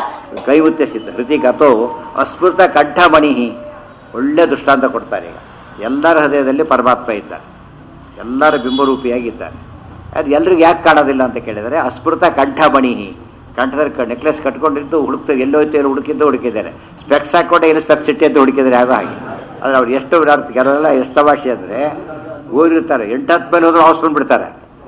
ಕೈ ಉಚ್ಚಸಿದ್ದ ಹೃತಿಗತೋ ಅಸ್ಮೃತ ಕಂಠಮಣಿ ಒಳ್ಳೆ ದೃಷ್ಟಾಂತ ಕೊಡ್ತಾರೆ ಈಗ ಎಲ್ಲರ ಹೃದಯದಲ್ಲಿ ಪರಮಾತ್ಮ ಇದ್ದಾರೆ ಎಲ್ಲರ ಬಿಂಬರೂಪಿಯಾಗಿದ್ದಾರೆ ಅದು ಎಲ್ರಿಗೂ ಯಾಕೆ ಕಾಣೋದಿಲ್ಲ ಅಂತ ಕೇಳಿದರೆ ಅಸ್ಮೃತ ಕಂಠಮಣಿ ಕಂಠದಲ್ಲಿ ನೆಕ್ಲೆಸ್ ಕಟ್ಕೊಂಡಿದ್ದು ಹುಡುಕ್ತ ಎಲ್ಲೋಯ್ತು ಎಲ್ಲೋ ಹುಡುಕಿದ್ದು ಹುಡುಕಿದ್ದಾರೆ ಸ್ಪೆಕ್ಸ್ ಹಾಕೊಂಡೆ ಏನು ಸ್ಪೆಕ್ಸ್ ಇಟ್ಟಿ ಅಂತ ಹುಡುಕಿದ್ದಾರೆ ಆಗೋ ಹಾಗೆ ಆದರೆ ಅವ್ರು ಎಷ್ಟು ಅರ್ಥ ಕೆಲವೆಲ್ಲ ಎಷ್ಟು ತಮಾಷೆ ಅಂದರೆ ಹೋಗಿರ್ತಾರೆ ಎಂಟು ಹತ್ತು ಮೇಲೆ ಹೋದ್ರು ಹಾಸ್ಕೊಂಡು ಬಿಡ್ತಾರೆ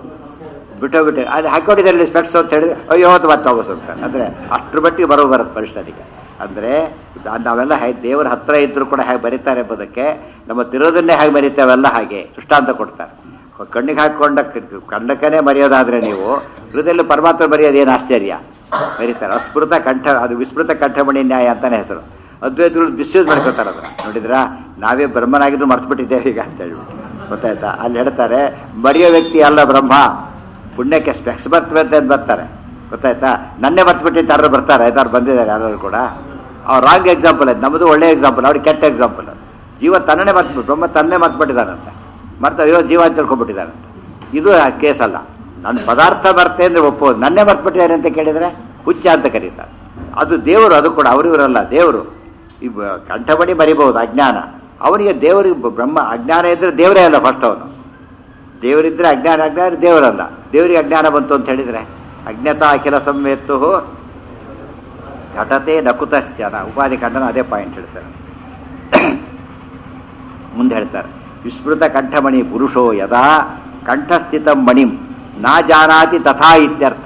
ಬಿಟ್ಟು ಬಿಟ್ಟು ಅದು ಹಾಕೊಂಡಿದ್ದಾರೆ ಸ್ಪೆಕ್ಸ್ ಅಂತ ಹೇಳಿದ್ರೆ ಅಯ್ಯೋ ಅಂತ ಮತ್ತೆ ವಾಪಸ್ ಹೋಗ್ತಾರೆ ಅಂದರೆ ಅಷ್ಟ್ರ ಮಟ್ಟಿಗೆ ಬರೋ ಬರುತ್ತೆ ಪರಿಸ್ಥಿತಿಗೆ ಅಂದರೆ ನಾವೆಲ್ಲ ಹೇಗೆ ದೇವರ ಹತ್ರ ಇದ್ದರೂ ಕೂಡ ಹೇಗೆ ಬರೀತಾರೆ ಎಂಬುದಕ್ಕೆ ನಮ್ಮ ತಿರೋದನ್ನೇ ಹೇಗೆ ಬರೀತೇವೆಲ್ಲ ಹಾಗೆ ದೃಷ್ಟಾಂತ ಕೊಡ್ತಾರೆ ಕಣ್ಣಿಗೆ ಹಾಕೊಂಡ ಕಂಡಕ್ಕನೇ ಮರೆಯೋದಾದ್ರೆ ನೀವು ಹೃದಯದಲ್ಲಿ ಪರಮಾತ್ಮ ಬರೆಯೋದು ಏನು ಆಶ್ಚರ್ಯ ಬರೀತಾರೆ ಅಸ್ಮೃತ ಕಂಠ ಅದು ವಿಸ್ಮೃತ ಕಂಠಮಣಿ ನ್ಯಾಯ ಅಂತಾನೆ ಹೆಸರು ಅದ್ವೈತಗಳು ಮಿಸ್ಯೂಸ್ ಮಾಡ್ಕೋತಾರೆ ಅದನ್ನ ನೋಡಿದ್ರಾ ನಾವೇ ಬ್ರಹ್ಮನಾಗಿದ್ದು ಮರ್ಸ್ಬಿಟ್ಟಿದ್ದೇವೆ ಈಗ ಅಂತ ಹೇಳ್ಬಿಟ್ಟು ಗೊತ್ತಾಯ್ತಾ ಅಲ್ಲಿ ಹೇಳ್ತಾರೆ ಮರೆಯೋ ವ್ಯಕ್ತಿ ಅಲ್ಲ ಬ್ರಹ್ಮ ಪುಣ್ಯಕ್ಕೆ ಸ್ಪೆಕ್ಸ್ ಬರ್ತವೆ ಅಂತ ಬರ್ತಾರೆ ಗೊತ್ತಾಯ್ತಾ ನನ್ನೇ ಮರ್ತ್ಬಿಟ್ಟಿದ್ದು ಯಾರು ಬರ್ತಾರೆ ಯಾರು ಬಂದಿದ್ದಾರೆ ಯಾರು ಕೂಡ ಅವ್ರು ರಾಂಗ್ ಎಕ್ಸಾಂಪಲ್ ಅದು ನಮ್ಮದು ಒಳ್ಳೆ ಎಕ್ಸಾಂಪಲ್ ಅವ್ರಿಗೆ ಕೆಟ್ಟ ಎಕ್ಸಾಂಪಲ್ ಜೀವ ತನ್ನೇ ಮರ್ತ್ಬಿಟ್ಟು ಬ್ರಹ್ಮ ತನ್ನೇ ಮರ್ತ್ಬಿಟ್ಟಿದ್ದಾನಂತೆ ಮರ್ತ ಅಯ್ಯೋ ಜೀವ ಅಂತ ತಿಳ್ಕೊಂಡ್ಬಿಟ್ಟಿದ್ದಾನಂತೆ ಇದು ಆ ಕೇಸ್ ಅಲ್ಲ ನನ್ನ ಪದಾರ್ಥ ಬರ್ತೆ ಅಂದ್ರೆ ಒಪ್ಪೋದು ನನ್ನೇ ಮರ್ತ್ಬಿಟ್ಟಿದ್ದಾರೆ ಅಂತ ಕೇಳಿದರೆ ಹುಚ್ಚ ಅಂತ ಕರೀತಾರೆ ಅದು ದೇವರು ಅದು ಕೂಡ ಅವರು ಇವರಲ್ಲ ದೇವರು ಈ ಬ- ಕಂಠಬಡಿ ಮರಿಬಹುದು ಅಜ್ಞಾನ ಅವನಿಗೆ ದೇವರಿಗೆ ಬ- ಬ್ರಹ್ಮ ಅಜ್ಞಾನ ಇದ್ರೆ ದೇವರೇ ಅಲ್ಲ ಫಸ್ಟ್ ಅವನು ದೇವರಿದ್ರೆ ಅಜ್ಞಾನ ಅಜ್ಞಾನ ದೇವರಲ್ಲ ದೇವರಿಗೆ ಅಜ್ಞಾನ ಬಂತು ಅಂತ ಹೇಳಿದ್ರೆ ಅಜ್ಞತಾ ಅಖಿಲ ಸಂವೇತ್ತು ಘಟತೆ ನಕುತಶ್ಚನ ಉಪಾಧಿ ಖಂಡನ ಅದೇ ಪಾಯಿಂಟ್ ಹೇಳ್ತಾರೆ ಮುಂದೆ ಹೇಳ್ತಾರೆ ವಿಸ್ಮೃತ ಕಂಠಮಣಿ ಪುರುಷೋ ಯದಾ ಕಂಠಸ್ಥಿತ ಮಣಿಂ ನಾ ಜಾನಾತಿ ತಥಾ ಇತ್ಯರ್ಥ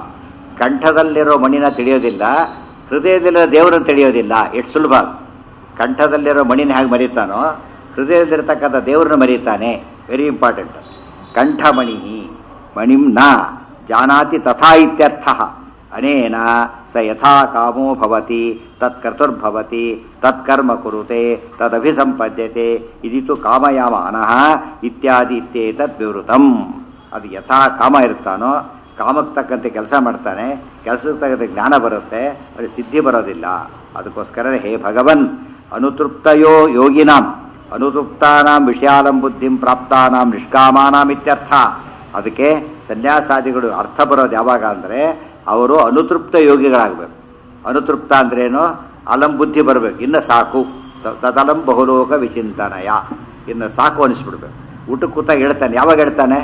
ಕಂಠದಲ್ಲಿರೋ ಮಣಿನ ತಿಳಿಯೋದಿಲ್ಲ ಹೃದಯದಲ್ಲಿರೋ ದೇವರನ್ನು ತಿಳಿಯೋದಿಲ್ಲ ಎಷ್ಟು ಸುಲಭ ಕಂಠದಲ್ಲಿರೋ ಮಣಿನ ಹೇಗೆ ಮರೀತಾನೋ ಹೃದಯದಲ್ಲಿರ್ತಕ್ಕಂಥ ದೇವರನ್ನು ಮರೀತಾನೆ ವೆರಿ ಇಂಪಾರ್ಟೆಂಟ್ ಕಂಠಮಣಿ ಮಣಿಂ ನ ಜಾನಾತಿ ತಥಾ ಇತ್ಯರ್ಥ ಅನೇನ ಸ ಯಥಾ ಕಾಮೋ ಭವತಿ ತತ್ಕರ್ತುರ್ಭವತಿ ತತ್ಕರ್ಮ ಕುರುತೆ ತದಭಿಸಂಪದ್ಯತೆ ಇದಿತು ಕಾಮಯಾಮಾನಃ ಇತ್ಯಾದಿ ಇತ್ಯೇತದ್ ವಿವೃತಂ ಅದು ಯಥಾ ಕಾಮ ಇರ್ತಾನೋ ಕಾಮಕ್ಕೆ ತಕ್ಕಂತೆ ಕೆಲಸ ಮಾಡ್ತಾನೆ ಕೆಲಸಕ್ಕೆ ತಕ್ಕಂತೆ ಜ್ಞಾನ ಬರುತ್ತೆ ಅದು ಸಿದ್ಧಿ ಬರೋದಿಲ್ಲ ಅದಕ್ಕೋಸ್ಕರ ಹೇ ಭಗವನ್ ಅನುತೃಪ್ತಯೋ ಯೋಗಿನಾಂ ಅನುತೃಪ್ತಾನಾಂ ವಿಷಯಾಲಂ ಬುದ್ಧಿಂ ಪ್ರಾಪ್ತಾನಾಂ ನಿಷ್ಕಾಮಾನಾಂ ಇತ್ಯರ್ಥ ಅದಕ್ಕೆ ಸನ್ಯಾಸಾದಿಗಳು ಅರ್ಥ ಬರೋದು ಯಾವಾಗ ಅಂದರೆ ಅವರು ಅನುತೃಪ್ತ ಯೋಗಿಗಳಾಗಬೇಕು ಅನುತೃಪ್ತ ಅಂದ್ರೇನು ಅಲಂ ಬುದ್ಧಿ ಬರಬೇಕು ಇನ್ನು ಸಾಕು ಸ- ತದಲಂ ಬಹುಲೋಕ ವಿಚಿಂತನಯ ಇನ್ನು ಸಾಕು ಅನಿಸ್ಬಿಡ್ಬೇಕು ಊಟಕ್ಕೆ ಕೂತಾಗ ಹೇಳ್ತಾನೆ ಯಾವಾಗ ಹೇಳ್ತಾನೆ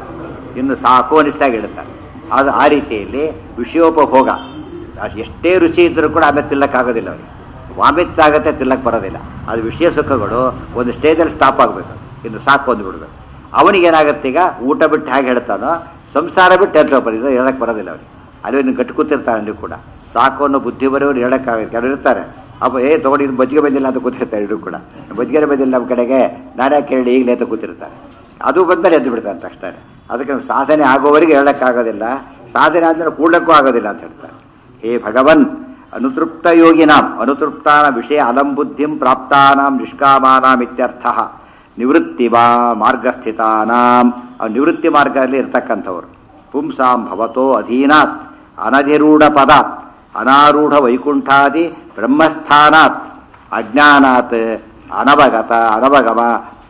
ಇನ್ನು ಸಾಕು ಅನಿಸ್ದಾಗ ಹೇಳ್ತಾನೆ ಅದು ಆ ರೀತಿಯಲ್ಲಿ ವಿಷಯೋಪಭೋಗ ಅಷ್ಟ್ ಎಷ್ಟೇ ರುಚಿ ಇದ್ದರೂ ಕೂಡ ಆಮೇಲೆ ತಿಲ್ಲಕ್ಕಾಗೋದಿಲ್ಲ ಅವನಿಗೆ ವಾಮಿತ್ ಆಗತ್ತೆ ತಿಲ್ಲಕ್ಕೆ ಬರೋದಿಲ್ಲ ಅದು ವಿಷಯ ಸುಖಗಳು ಒಂದು ಸ್ಟೇಜಲ್ಲಿ ಸ್ಟಾಪ್ ಆಗಬೇಕು ಇನ್ನು ಸಾಕು ಅಂದ್ಬಿಡ್ಬೇಕು ಅವನಿಗೇನಾಗತ್ತೆ ಈಗ ಊಟ ಬಿಟ್ಟು ಹೇಗೆ ಹೇಳ್ತಾನೋ ಸಂಸಾರ ಬಿಟ್ಟು ಹೇಳ್ತಾ ಬರೀ ಹೇಳಕ್ಕೆ ಬರೋದಿಲ್ಲ ಅವನಿಗೆ ಅಲ್ಲಿ ಇನ್ನು ಗಟ್ಟು ಕೂತಿರ್ತಾನೆ ಅಲ್ಲಿ ಕೂಡ ಸಾಕು ಅನ್ನೋ ಬುದ್ಧಿ ಬರೋರು ಹೇಳಕ್ಕಾಗತ್ತೆ ಕೆಲವರು ಇರ್ತಾರೆ ಅಪ್ಪ ಏ ತಗೊಂಡು ಇದು ಮಜ್ಜಿಗೆ ಬಂದಿಲ್ಲ ಅಂತ ಕೂತಿರ್ತಾರೆ ಇವರು ಕೂಡ ಮಜ್ಜಿಗೆ ಬಂದಿಲ್ಲ ನಮ್ಮ ಕಡೆಗೆ ನಾನೇ ಕೇಳಿ ಈಗಲೇ ಅಂತ ಕೂತಿರ್ತಾರೆ ಅದು ಬಂದಮೇಲೆ ಎದ್ದು ಬಿಡ್ತಾರೆ ತಕ್ಷಣ ಅದಕ್ಕೆ ನಾವು ಸಾಧನೆ ಆಗೋವರೆಗೆ ಹೇಳಕ್ಕಾಗೋದಿಲ್ಲ ಸಾಧನೆ ಆದ್ಮೇಲೆ ಕೂಡಕ್ಕೂ ಆಗೋದಿಲ್ಲ ಅಂತ ಹೇಳ್ತಾರೆ ಹೇ ಭಗವನ್ ಅನುತೃಪ್ತ ಯೋಗಿನಾಂ ಅನುತೃಪ್ತಾನ ವಿಷಯ ಅಲಂ ಬುದ್ಧಿಂ ಪ್ರಾಪ್ತಾನಾಂ ನಿಷ್ಕಾಮಾನಾಂ ಇತ್ಯರ್ಥ ನಿವೃತ್ತಿ ಬಾ ಮಾರ್ಗಸ್ಥಿತಾನಾಂ ಅವ್ರು ನಿವೃತ್ತಿ ಮಾರ್ಗದಲ್ಲಿ ಇರ್ತಕ್ಕಂಥವ್ರು ಪುಂಸಾಂ ಭವತೋ ಅಧೀನಾತ್ ಅನಧಿರೂಢ ಪದಾತ್ ಅನಾರೂಢ ವೈಕುಂಠಾದಿ ಬ್ರಹ್ಮಸ್ಥಾನಾತ್ ಅಜ್ಞಾನಾತ್ ಅನವಗತ ಅನವಗಮ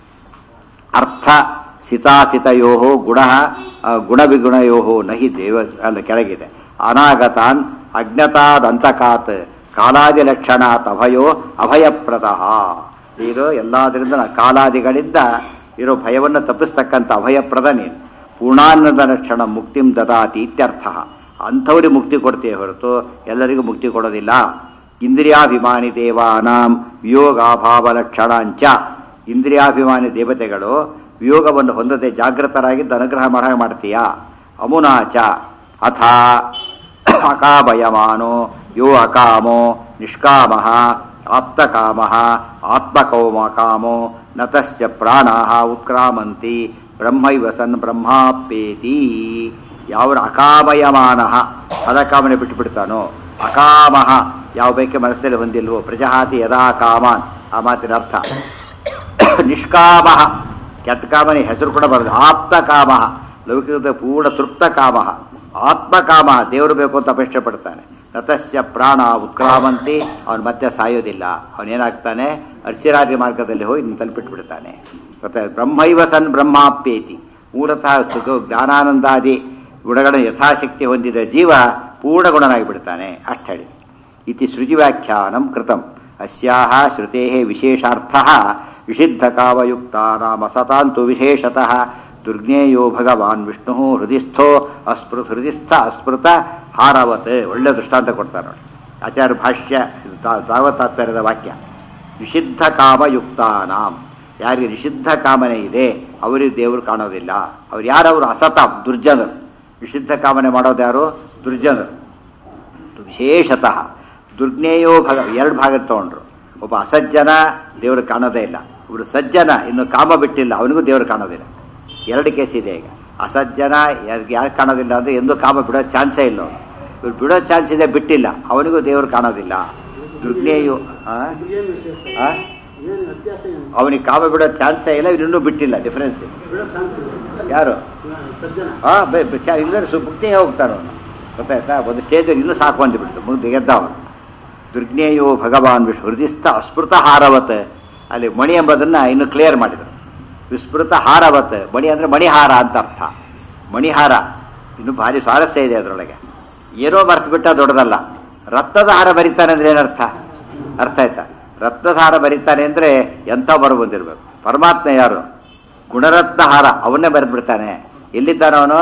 ಅರ್ಥ ಸಿತಾಸಿತಯೋ ಗುಣ ಗುಣವಿಗುಣಯೋ ನಹಿ ದೇವ ಅಲ್ಲ ಕೆಳಗಿದೆ ಅನಾಗತಾನ್ ಅಜ್ಞತಾದಂತಕಾತ್ ಕಾಲಾದಿ ಲಕ್ಷಣಾತ್ ಅಭಯೋ ಅಭಯಪ್ರದಃ ಇದು ಎಲ್ಲದರಿಂದ ಕಾಲಾದಿಗಳಿಂದ ಇರೋ ಭಯವನ್ನು ತಪ್ಪಿಸ್ತಕ್ಕಂಥ ಅಭಯಪ್ರದ ನೀನು ಪೂರ್ಣಾನ್ನದ ಲಕ್ಷಣ ಮುಕ್ತಿಂ ದದಾತಿ ಇತ್ಯರ್ಥ ಅಂಥವ್ರಿಗೆ ಮುಕ್ತಿ ಕೊಡ್ತೀವಿ ಹೊರತು ಎಲ್ಲರಿಗೂ ಮುಕ್ತಿ ಕೊಡೋದಿಲ್ಲ ಇಂದ್ರಿಯಾಭಿಮಾನಿ ದೇವಾನಾಂ ವಿಯೋಗಾಭಾವ ಲಕ್ಷಣಾಂಚ ಇಂದ್ರಿಯಾಭಿಮಾನಿ ದೇವತೆಗಳು ವಿಯೋಗವನ್ನು ಹೊಂದದೆ ಜಾಗೃತರಾಗಿದ್ದು ಅನುಗ್ರಹ ಮಾಡ ಮಾಡ್ತೀಯಾ ಅಮುನಾಚ ಅಥ ಅಕಾಮಯಮಾನೋ ಯೋ ಅಕಾಮೋ ನಿಷ್ಕಾಮ ಆಪ್ತಕಾಮ ಆತ್ಮಕೌಮ ಕಾಮೋ ನತಶ್ಚ ಪ್ರಾಣ ಉತ್ಕ್ರಾಮಂತಿ ಬ್ರಹ್ಮೈವ ಸನ್ ಬ್ರಹ್ಮಾಪೇತಿ ಯಾವ ಅಕಾಮಯಮಾನ ಅದಕಾಮನೆ ಬಿಟ್ಟು ಬಿಡ್ತಾನೋ ಅಕಾಮಃ ಯಾವ ಬೇಕೆ ಮನಸ್ಸಲ್ಲಿ ಹೊಂದಿಲ್ವೋ ಪ್ರಜಹಾತಿ ಯದಾ ಕಾಮಾನ್ ಆ ಮಾತಿನ ಅರ್ಥ ನಿಷ್ಕಾಮ ಕೆಟ್ಟ ಕಾಮನಿ ಹೆಸರು ಕೂಡ ಬರೋದು ಆಪ್ತ ಕಾಮ ಲೌಕಿಕದ ಪೂರ್ಣ ತೃಪ್ತ ಕಾಮ ಆತ್ಮಕಾಮ ದೇವರು ಬೇಕು ಅಂತ ಅಪೇಕ್ಷೆ ಪಡ್ತಾನೆ ನತಸ್ಯ ಪ್ರಾಣ ಉತ್ಕ್ರಾಮಂತಿ ಅವನು ಮತ್ತೆ ಸಾಯೋದಿಲ್ಲ ಅವನೇನಾಗ್ತಾನೆ ಅರ್ಚಿರಾದಿ ಮಾರ್ಗದಲ್ಲಿ ಹೋಗಿ ಇನ್ನು ತಲುಪಿಟ್ಬಿಡ್ತಾನೆ ಮತ್ತೆ ಬ್ರಹ್ಮೈವ ಸನ್ ಬ್ರಹ್ಮಾಪ್ಯೇತಿ ಮೂಲತಃ ಸುಖ ಜ್ಞಾನಾನಂದಾದಿ ಗುಣಗಳ ಯಥಾಶಕ್ತಿ ಹೊಂದಿದ ಜೀವ ಪೂರ್ಣ ಗುಣನಾಗಿ ಬಿಡ್ತಾನೆ ಅಷ್ಟು ಹೇಳಿ ಇತಿ ಸೃಜಿವ್ಯಾಖ್ಯಾನಂ ಕೃತಂ ಅಸ್ಯಾಹ ಶ್ರುತೆ ವಿಶೇಷಾರ್ಥ ವಿಷಿದ್ಧ ಕಾಮಯುಕ್ತಾನಾಮ ಸತಾಂತು ವಿಶೇಷತಃ ದುರ್ಜ್ಞೇಯೋ ಭಗವಾನ್ ವಿಷ್ಣು ಹೃದಿಸ್ಥೋ ಅಸ್ಮೃತ್ ಹೃದಿಸ್ಥ ಅಸ್ಮೃತ ಹಾರವತ್ ಒಳ್ಳೆ ದೃಷ್ಟಾಂತ ಕೊಡ್ತಾರೆ ನೋಡಿ ಆಚಾರ್ಯ ಭಾಷ್ಯ ತಾವತಾತ್ಪರ್ಯದ ವಾಕ್ಯ ನಿಷಿದ್ಧ ಕಾಮಯುಕ್ತಾನಾಂ ಯಾರಿಗೆ ನಿಷಿದ್ಧ ಕಾಮನೆ ಇದೆ ಅವರಿಗೆ ದೇವರು ಕಾಣೋದಿಲ್ಲ ಅವ್ರು ಯಾರವರು ಅಸತಾಂ ದುರ್ಜನರು ನಿಷಿದ್ಧ ಕಾಮನೆ ಮಾಡೋದು ಯಾರು ದುರ್ಜನರು ವಿಶೇಷತಃ ದುರ್ಜ್ಞೇಯೋ ಭಾಗ ಎರಡು ಭಾಗ ತಗೊಂಡ್ರು ಒಬ್ಬ ಅಸಜ್ಜನ ದೇವರು ಕಾಣೋದೇ ಇಲ್ಲ ಒಬ್ಬರು ಸಜ್ಜನ ಇನ್ನು ಕಾಮ ಬಿಟ್ಟಿಲ್ಲ ಅವನಿಗೂ ದೇವರು ಕಾಣೋದಿಲ್ಲ ಎರಡು ಕೇಸ್ ಇದೆ ಈಗ ಅಸಜ್ಜನ ಯಾರಿಗೆ ಯಾಕೆ ಕಾಣೋದಿಲ್ಲ ಅಂದರೆ ಎಂದೂ ಕಾಮ ಬಿಡೋ ಚಾನ್ಸೇ ಇಲ್ಲ ಅವನು ಇವ್ರು ಬಿಡೋ ಚಾನ್ಸ್ ಇದೆ ಬಿಟ್ಟಿಲ್ಲ ಅವನಿಗೂ ದೇವರು ಕಾಣೋದಿಲ್ಲ ದುರ್ಜ್ಞೇಯು ಆ? ಆ? ಏನು ವ್ಯತ್ಯಾಸ ಏನು ಅವನಿಗೆ ಕಾಮ ಬಿಡೋ ಚಾನ್ಸೇ ಇಲ್ಲ ಇವ್ರು ಇನ್ನೂ ಬಿಟ್ಟಿಲ್ಲ ಡಿಫ್ರೆನ್ಸ್ ಬಿಡೋ ಚಾನ್ಸ್ ಯಾರು ಸಜ್ಜನ ಹಾಂ ಇಲ್ಲದ್ರೆ ಸುಮುಕ್ತಿಗೆ ಹೋಗ್ತಾನೆ ಅವನು ಗೊತ್ತಾಯ್ತಾ ಒಂದು ಸ್ಟೇಜ್ ಇನ್ನೂ ಸಾಕು ಅಂದ್ಬಿಡ್ತು ಮುಂದೆ ಗೆದ್ದ ಅವನು ದುರ್ಜ್ಞೇಯೋ ಭಗವಾನ್ ವಿಷ್ಣು ಹೃದಯಸ್ಥ ಅಸ್ಮೃತ ಹಾರವತ್ ಅಲ್ಲಿ ಮಣಿ ಎಂಬುದನ್ನು ಇನ್ನು ಕ್ಲಿಯರ್ ಮಾಡಿದರು ವಿಸ್ಮೃತ ಹಾರವತ್ ಮಣಿ ಅಂದರೆ ಮಣಿಹಾರ ಅಂತ ಅರ್ಥ ಮಣಿಹಾರ ಇನ್ನು ಭಾರಿ ಸ್ವಾರಸ್ಯ ಇದೆ ಅದರೊಳಗೆ ಏನೋ ಮರ್ತು ಬಿಟ್ಟ ದೊಡ್ಡದಲ್ಲ ರಕ್ತದ ಹಾರ ಬರಿತಾನೆ ಅಂದ್ರೆ ಏನರ್ಥ ಅರ್ಥ ಆಯ್ತಾ ರಕ್ತದ ಹಾರ ಬರಿತಾನೆ ಅಂದರೆ ಎಂಥ ಬರ ಬಂದಿರಬೇಕು ಪರಮಾತ್ಮ ಯಾರು ಗುಣರತ್ನ ಹಾರ ಅವನ್ನೇ ಬರೆದು ಬಿಡ್ತಾನೆ ಎಲ್ಲಿದ್ದಾನ ಅವನು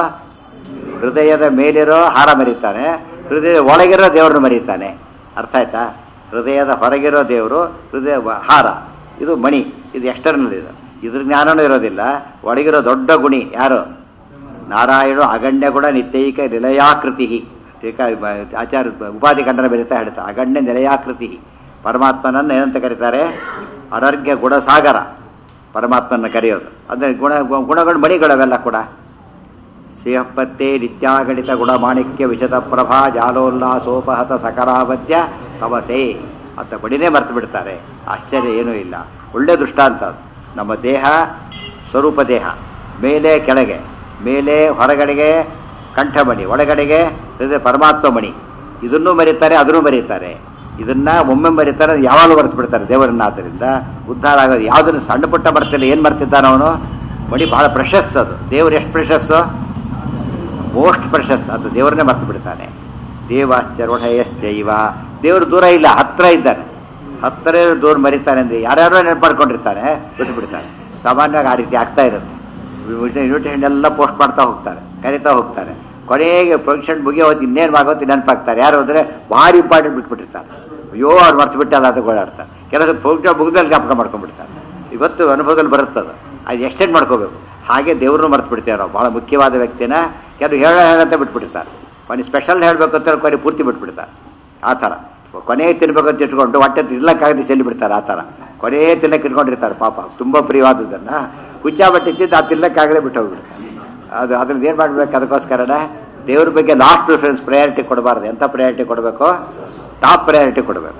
ಹೃದಯದ ಮೇಲಿರೋ ಹಾರ ಮರೀತಾನೆ ಹೃದಯದ ಒಳಗಿರೋ ದೇವರನ್ನು ಮರೀತಾನೆ ಅರ್ಥ ಆಯ್ತಾ ಹೃದಯದ ಹೊರಗಿರೋ ದೇವರು ಹೃದಯ ವ- ಹಾರ ಇದು ಮಣಿ ಇದು ಎಕ್ಸ್ಟರ್ನಲ್ ಇದು ಇದ್ರ ಜ್ಞಾನನೂ ಇರೋದಿಲ್ಲ ಒಳಗಿರೋ ದೊಡ್ಡ ಗುಣಿ ಯಾರು ನಾರಾಯಣ ಅಗಣ್ಯ ಗುಣ ನಿತ್ಯೈಕ ನಿಲಯಾಕೃತಿ ಟೀಕಾ ಆಚಾರ್ಯ ಉಪಾಧಿ ಖಂಡನ ಬೆರೀತಾ ಹೇಳ್ತಾ ಅಗಣ್ಯ ನಿಲಯಾಕೃತಿ ಪರಮಾತ್ಮನನ್ನು ಏನಂತ ಕರೀತಾರೆ ಅನರ್ಘ್ಯ ಗುಣಸಾಗರ ಪರಮಾತ್ಮನ ಕರೆಯೋದು ಅಂದರೆ ಗುಣ ಗುಣಗಳು ಮಣಿಗಳವೆಲ್ಲ ಕೂಡ ಸಿಂಹಪತ್ತೆ ನಿತ್ಯಾಗಣಿತ ಗುಣಮಾಣಿಕ್ಯ ವಿಶದ ಪ್ರಭಾ ಜಾಲೋಲ್ಲಾಸೋಪಹತ ಸಕರಾವದ್ಯ ತಮಸೆ ಅಂತ ಬಡಿನೇ ಮರ್ತು ಬಿಡ್ತಾರೆ ಆಶ್ಚರ್ಯ ಏನೂ ಇಲ್ಲ ಒಳ್ಳೆ ದೃಷ್ಟಾಂತ ಅದು ನಮ್ಮ ದೇಹ ಸ್ವರೂಪ ದೇಹ ಮೇಲೆ ಕೆಳಗೆ ಮೇಲೆ ಹೊರಗಡೆಗೆ ಕಂಠಮಣಿ ಒಳಗಡೆಗೆ ಹೃದಯ ಪರಮಾತ್ಮ ಮಣಿ ಇದನ್ನೂ ಮರೀತಾರೆ ಅದನ್ನೂ ಮರೀತಾರೆ ಇದನ್ನ ಒಮ್ಮೆ ಮರೀತಾರೆ ಯಾವಾಗಲೂ ಮರೆತು ಬಿಡ್ತಾರೆ ದೇವರನ್ನ ಆದ್ದರಿಂದ ಉದ್ಧಾರ ಆಗೋದು ಯಾವುದನ್ನು ಸಣ್ಣ ಪುಟ್ಟ ಬರ್ತಿಲ್ಲ ಏನು ಮರ್ತಿದ್ದಾನ ಅವನು ಮಣಿ ಬಹಳ ಪ್ರಶಸ್ ಅದು ದೇವರು ಎಷ್ಟು ಪ್ರಶಸ್ಸು ಮೋಸ್ಟ್ ಪ್ರೆಷಸ್ ಅದು ದೇವರನ್ನೇ ಮರ್ತು ಬಿಡ್ತಾನೆ ದೇವಾಶ್ಚರ್ವಣಯಶ್ಚೈವ ದೇವರು ದೂರ ಇಲ್ಲ ಹತ್ರ ಇದ್ದಾನೆ ಹತ್ತಿರ ದೂರ ಮರಿತಾನೆ ಅಂದ್ರೆ ಯಾರ್ಯಾರೋ ನೆನಪು ಮಾಡ್ಕೊಂಡಿರ್ತಾನೆ ಬಿಟ್ಟು ಬಿಡ್ತಾನೆ ಸಾಮಾನ್ಯವಾಗಿ ಆ ರೀತಿ ಆಗ್ತಾ ಇರುತ್ತೆ ಇನ್ವಿಟೇಷನ್ ಎಲ್ಲ ಪೋಸ್ಟ್ ಮಾಡ್ತಾ ಹೋಗ್ತಾರೆ ಕರೀತಾ ಹೋಗ್ತಾರೆ ಕೊನೆಗೆ ಫಂಕ್ಷನ್ ಮುಗಿಯೋ ಹೊತ್ತು ಇನ್ನೇನು ಆಗೋತ್ತು ನೆನಪಾಗ್ತಾರೆ ಯಾರು ಅಂದರೆ ಭಾರಿ ಇಂಪಾರ್ಟೆಂಟ್ ಬಿಟ್ಬಿಟ್ಟಿರ್ತಾರೆ ಅಯ್ಯೋ ಅವ್ರು ಮರ್ತು ಬಿಟ್ಟಲ್ಲ ಅಂತ ಗೋಳಾಡ್ತಾರೆ ಕೆಲಸ ಫಂಕ್ಷನ್ ಮುಗಿದಲ್ಲಿ ಜ್ಞಾಪಕ ಮಾಡ್ಕೊಂಡ್ಬಿಡ್ತಾರೆ ಇವತ್ತು ಅನುಭವದಲ್ಲಿ ಬರುತ್ತದು ಅದು ಎಕ್ಸ್ಟೆಂಡ್ ಮಾಡ್ಕೋಬೇಕು ಹಾಗೆ ದೇವ್ರನ್ನೂ ಮರ್ತು ಬಿಡ್ತೇವೆ ನಾವು ಭಾಳ ಮುಖ್ಯವಾದ ವ್ಯಕ್ತಿನ ಕೆಲವು ಹೇಳ ಹೇಳಂತ ಬಿಟ್ಬಿಡ್ತಾರೆ ಕೊನೆ ಸ್ಪೆಷಲ್ ಹೇಳಬೇಕು ಅಂತ ಕೊನೆ ಪೂರ್ತಿ ಬಿಟ್ಬಿಡ್ತಾರೆ ಆ ಥರ ಕೊನೆಗೆ ತಿನ್ಬೇಕು ಅಂತ ಇಟ್ಕೊಂಡು ಹೊಟ್ಟೆ ತಿನ್ನಕ್ಕಾಗದೆ ಚೆಲ್ಲಿ ಬಿಡ್ತಾರೆ ಆ ಥರ ಕೊನೆಯೇ ತಿನ್ನಕ್ಕೆ ಇಟ್ಕೊಂಡಿರ್ತಾರೆ ಪಾಪ ತುಂಬ ಪ್ರಿಯವಾದದ್ದನ್ನು ಹುಚ್ಚ ಬಟ್ಟೆ ತಿಂದು ಆ ತಿನ್ನಕ್ಕಾಗದೆ ಬಿಟ್ಟು ಹೋಗ್ಬಿಡ್ತಾರೆ ಅದು ಅದ್ರದ್ದು ಏನು ಮಾಡ್ಬೇಕು ಅದಕ್ಕೋಸ್ಕರನೇ ದೇವ್ರ ಬಗ್ಗೆ ಲಾಸ್ಟ್ ಪ್ರಿಫರೆನ್ಸ್ ಪ್ರಯಾರಿಟಿ ಕೊಡಬಾರ್ದು ಎಂಥ ಪ್ರಯಾರಿಟಿ ಕೊಡಬೇಕು ಟಾಪ್ ಪ್ರಯಾರಿಟಿ ಕೊಡಬೇಕು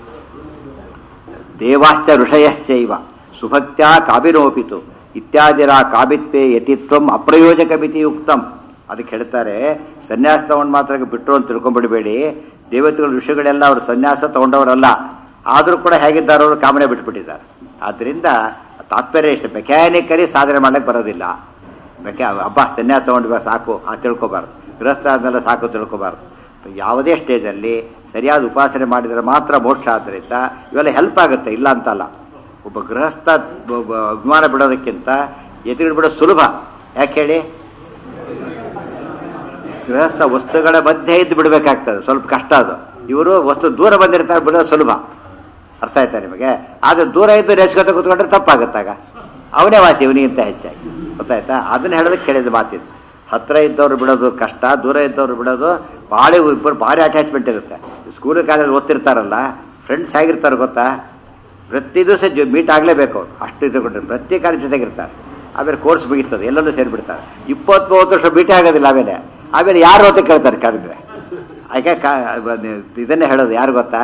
ದೇವಾಶ್ಚ ಋಷಯಶ್ಚೈವ ಸುಭಕ್ತ್ಯಾ ಕಾಬಿನೋಪಿತು ಇತ್ಯಾದಿರ ಕಾಬಿತ್ವೇ ಯತಿತ್ವಂ ಅಪ್ರಯೋಜಕ ಮಿತಿ ಯುಕ್ತಂ ಅದಕ್ಕೆ ಹೇಳ್ತಾರೆ ಸನ್ಯಾಸ ತಗೊಂಡು ಮಾತ್ರ ಬಿಟ್ಟರು ಅಂತ ತಿಳ್ಕೊಂಡ್ಬಿಡಬೇಡಿ ದೇವತೆಗಳ ಋಷಿಗಳೆಲ್ಲ ಅವರು ಸನ್ಯಾಸ ತಗೊಂಡವರಲ್ಲ ಆದರೂ ಕೂಡ ಹೇಗಿದ್ದಾರೆ ಅವರು ಕಾಮನೆ ಬಿಟ್ಬಿಟ್ಟಿದ್ದಾರೆ ಆದ್ದರಿಂದ ತಾತ್ಪರ್ಯ ಇಷ್ಟು ಮೆಕ್ಯಾನಿಕಲಿ ಸಾಧನೆ ಮಾಡ್ಲಿಕ್ಕೆ ಬರೋದಿಲ್ಲ ಮೆಕ್ಯಾ ಹಬ್ಬ ಸನ್ಯಾಸ ತಗೊಂಡು ಸಾಕು ಆ ತಿಳ್ಕೊಬಾರ್ದು ಗೃಹಸ್ಥ ಆದ್ಮೇಲೆ ಸಾಕು ತಿಳ್ಕೊಬಾರ್ದು ಯಾವುದೇ ಸ್ಟೇಜಲ್ಲಿ ಸರಿಯಾದ ಉಪಾಸನೆ ಮಾಡಿದರೆ ಮಾತ್ರ ಮೋಕ್ಷ ಆದ್ದರಿಂದ ಇವೆಲ್ಲ ಹೆಲ್ಪ್ ಆಗುತ್ತೆ ಇಲ್ಲ ಅಂತಲ್ಲ ಒಬ್ಬ ಗೃಹಸ್ಥ ಬ- ಬ- ಅಭಿಮಾನ ಬಿಡೋದಕ್ಕಿಂತ ಎದುರು ಬಿಡೋದು ಸುಲಭ ಯಾಕೆ ಹೇಳಿ ಗೃಹಸ್ಥ ವಸ್ತುಗಳ ಮಧ್ಯೆ ಇದ್ದು ಬಿಡಬೇಕಾಗ್ತದೆ ಸ್ವಲ್ಪ ಕಷ್ಟ ಅದು ಇವರು ವಸ್ತು ದೂರ ಬಂದಿರ್ತಾರೆ ಬಿಡೋದು ಸುಲಭ ಅರ್ಥ ಆಯ್ತಾ ನಿಮಗೆ ಆದರೆ ದೂರ ಇದ್ದು ನೆಚ್ಕೊತ ಕೂತ್ಕೊಂಡ್ರೆ ತಪ್ಪಾಗುತ್ತಾಗ ಅವನೇ ವಾಸಿ ಇವನಿಗಿಂತ ಹೆಚ್ಚಾಗಿ ಗೊತ್ತಾಯ್ತಾ ಅದನ್ನ ಹೇಳೋದಕ್ಕೆ ಕೇಳಿದ ಮಾತಿದ್ದು ಹತ್ರ ಇದ್ದವ್ರು ಬಿಡೋದು ಕಷ್ಟ ದೂರ ಇದ್ದವ್ರು ಬಿಡೋದು ಭಾಳ ಇಬ್ಬರು ಭಾರಿ ಅಟ್ಯಾಚ್ಮೆಂಟ್ ಇರುತ್ತೆ ಸ್ಕೂಲ್ ಕಾಲೇಜಲ್ಲಿ ಓದ್ತಿರ್ತಾರಲ್ಲ ಫ್ರೆಂಡ್ಸ್ ಆಗಿರ್ತಾರೆ ಗೊತ್ತಾ ಪ್ರತಿ ದಿವಸ ಮೀಟ್ ಆಗಲೇಬೇಕು ಅವ್ರು ಅಷ್ಟು ಇದ್ಕೊಂಡ್ರೆ ಪ್ರತಿ ಕಾಲೇಜ್ ಜೊತೆಗಿರ್ತಾರೆ ಆಮೇಲೆ ಕೋರ್ಸ್ ಮುಗಿರ್ತದೆ ಎಲ್ಲರೂ ಸೇರಿಬಿಡ್ತಾರೆ ಇಪ್ಪತ್ತು ಮೂವತ್ತು ವರ್ಷ ಭೇಟಿ ಆಗೋದಿಲ್ಲ ಆಮೇಲೆ ಆಮೇಲೆ ಯಾರು ಅಂತ ಕೇಳ್ತಾರೆ ಕರೆದ್ರೆ ಯಾಕೆ ಕಾ ಇದನ್ನೇ ಹೇಳೋದು ಯಾರು ಗೊತ್ತಾ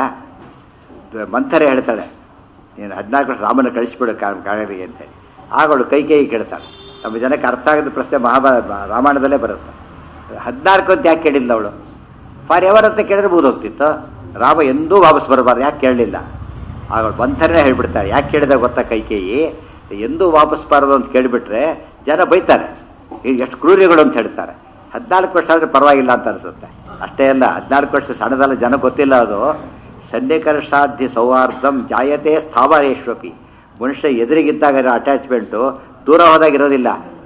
ದ- ಮಂಥರೆ ಹೇಳ್ತಾಳೆ ನೀನು ಹದಿನಾಲ್ಕು ವರ್ಷ ರಾಮನ ಕಳಿಸ್ಬಿಡು ಕಾವೇರಿಗೆ ಅಂತೇಳಿ ಆಗಳು ಕೈ ಕೈ ಕೇಳ್ತಾಳೆ ನಮ್ಮ ಜನಕ್ಕೆ ಅರ್ಥ ಆಗದ ಪ್ರಶ್ನೆ ಮಹಾಭಾರತ ರಾಮಾಯಣದಲ್ಲೇ ಬರುತ್ತೆ ಹದಿನಾಲ್ಕು ಅಂತ ಯಾಕೆ ಕೇಳಿಲ್ಲ ಅವಳು ಫಾರ್ ಎವರ್ ಅಂತ ಕೇಳಿದ್ರೆ ಹೋಗ್ತಿತ್ತು ರಾಮ ಎಂದೂ ವಾಪಸ್ ಬರಬಾರ್ದು ಯಾಕೆ ಕೇಳಲಿಲ್ಲ ಆಗಳು ಮಂಥರನೇ ಹೇಳ್ಬಿಡ್ತಾರೆ ಯಾಕೆ ಕೇಳಿದ ಗೊತ್ತಾ ಕೈಕೇಯಿ ಎಂದೂ ವಾಪಸ್ ಬಾರದು ಅಂತ ಕೇಳಿಬಿಟ್ರೆ ಜನ ಬೈತಾರೆ ಈಗ ಎಷ್ಟು ಕ್ರೂರಿಗಳು ಅಂತ ಹೇಳ್ತಾರೆ ಹದಿನಾಲ್ಕು ವರ್ಷ ಆದರೆ ಪರವಾಗಿಲ್ಲ ಅಂತ ಅನಿಸುತ್ತೆ ಅಷ್ಟೇ ಅಲ್ಲ ಹದಿನಾಲ್ಕು ವರ್ಷ ಸಣ್ಣದಲ್ಲ ಜನ ಗೊತ್ತಿಲ್ಲ ಅದು ಸನ್ನಿಕರ್ಷಾಧ್ಯ ಸೌಹಾರ್ದಂ ಜಾಯತೆ ಸ್ಥಾವರೇಶ್ವಪಿ ಮನುಷ್ಯ ಎದುರಿಗಿದ್ದಾಗ ಇರೋ ಅಟ್ಯಾಚ್ಮೆಂಟು ದೂರ ಹೋದಾಗ ಇರೋದಿಲ್ಲ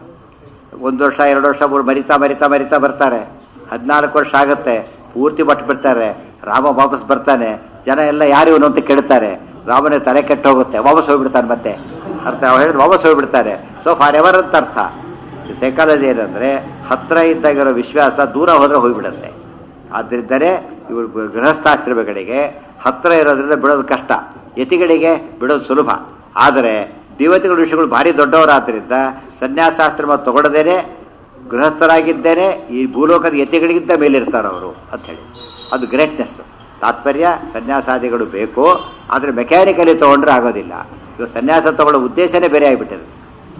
ಒಂದು ವರ್ಷ ಎರಡು ವರ್ಷ ಮೂರು ಮರಿತಾ ಮರಿತಾ ಮರಿತಾ ಬರ್ತಾರೆ ಹದಿನಾಲ್ಕು ವರ್ಷ ಆಗುತ್ತೆ ಪೂರ್ತಿ ಬಟ್ಟು ಬಿಡ್ತಾರೆ ರಾಮ ವಾಪಸ್ ಬರ್ತಾನೆ ಜನ ಎಲ್ಲ ಯಾರು ಇವನು ಅಂತ ಕೇಳ್ತಾರೆ ರಾಮನ ತಲೆ ಕೆಟ್ಟು ಹೋಗುತ್ತೆ ವಾಪಸ್ ಹೋಗ್ಬಿಡ್ತಾನೆ ಮತ್ತೆ ಅರ್ಥ ಅವ್ರು ಹೇಳಿದ್ರು ವಾಪಸ್ ಹೋಗ್ಬಿಡ್ತಾರೆ ಸೊ ಫಾರ್ ಎವರ್ ಅಂತ ಅರ್ಥ ಸೈಕಾಲಜಿ ಏನಂದ್ರೆ ಹತ್ರ ಇದ್ದಾಗಿರೋ ವಿಶ್ವಾಸ ದೂರ ಹೋದ್ರೆ ಹೋಗ್ಬಿಡುತ್ತೆ ಆದ್ದರಿಂದಲೇ ಇವರು ಗೃಹಸ್ಥಾಶ್ರಮಗಳಿಗೆ ಹತ್ರ ಇರೋದ್ರಿಂದ ಬಿಡೋದು ಕಷ್ಟ ಯತಿಗಳಿಗೆ ಬಿಡೋದು ಸುಲಭ ಆದರೆ ದೇವತೆಗಳ ವಿಷಯಗಳು ಭಾರಿ ದೊಡ್ಡವರಾದ್ದರಿಂದ ಸನ್ಯಾಸಾಶ್ರಮ ತಗೊಳ್ಳದೇನೆ ಗೃಹಸ್ಥರಾಗಿದ್ದೇನೆ ಈ ಭೂಲೋಕದ ಯತಿಗಳಿಗಿಂತ ಮೇಲಿರ್ತಾರೆ ಅವರು ಅಂತ ಹೇಳಿ ಅದು ಗ್ರೇಟ್ನೆಸ್ ತಾತ್ಪರ್ಯ ಸನ್ಯಾಸಾದಿಗಳು ಬೇಕು ಆದರೆ ಮೆಕ್ಯಾನಿಕಲಿ ತೊಗೊಂಡ್ರೆ ಆಗೋದಿಲ್ಲ ಇವಾಗ ಸನ್ಯಾಸ ತಗೊಳ್ಳೋ ಉದ್ದೇಶನೇ ಬೇರೆ ಆಗಿಬಿಟ್ಟಿದೆ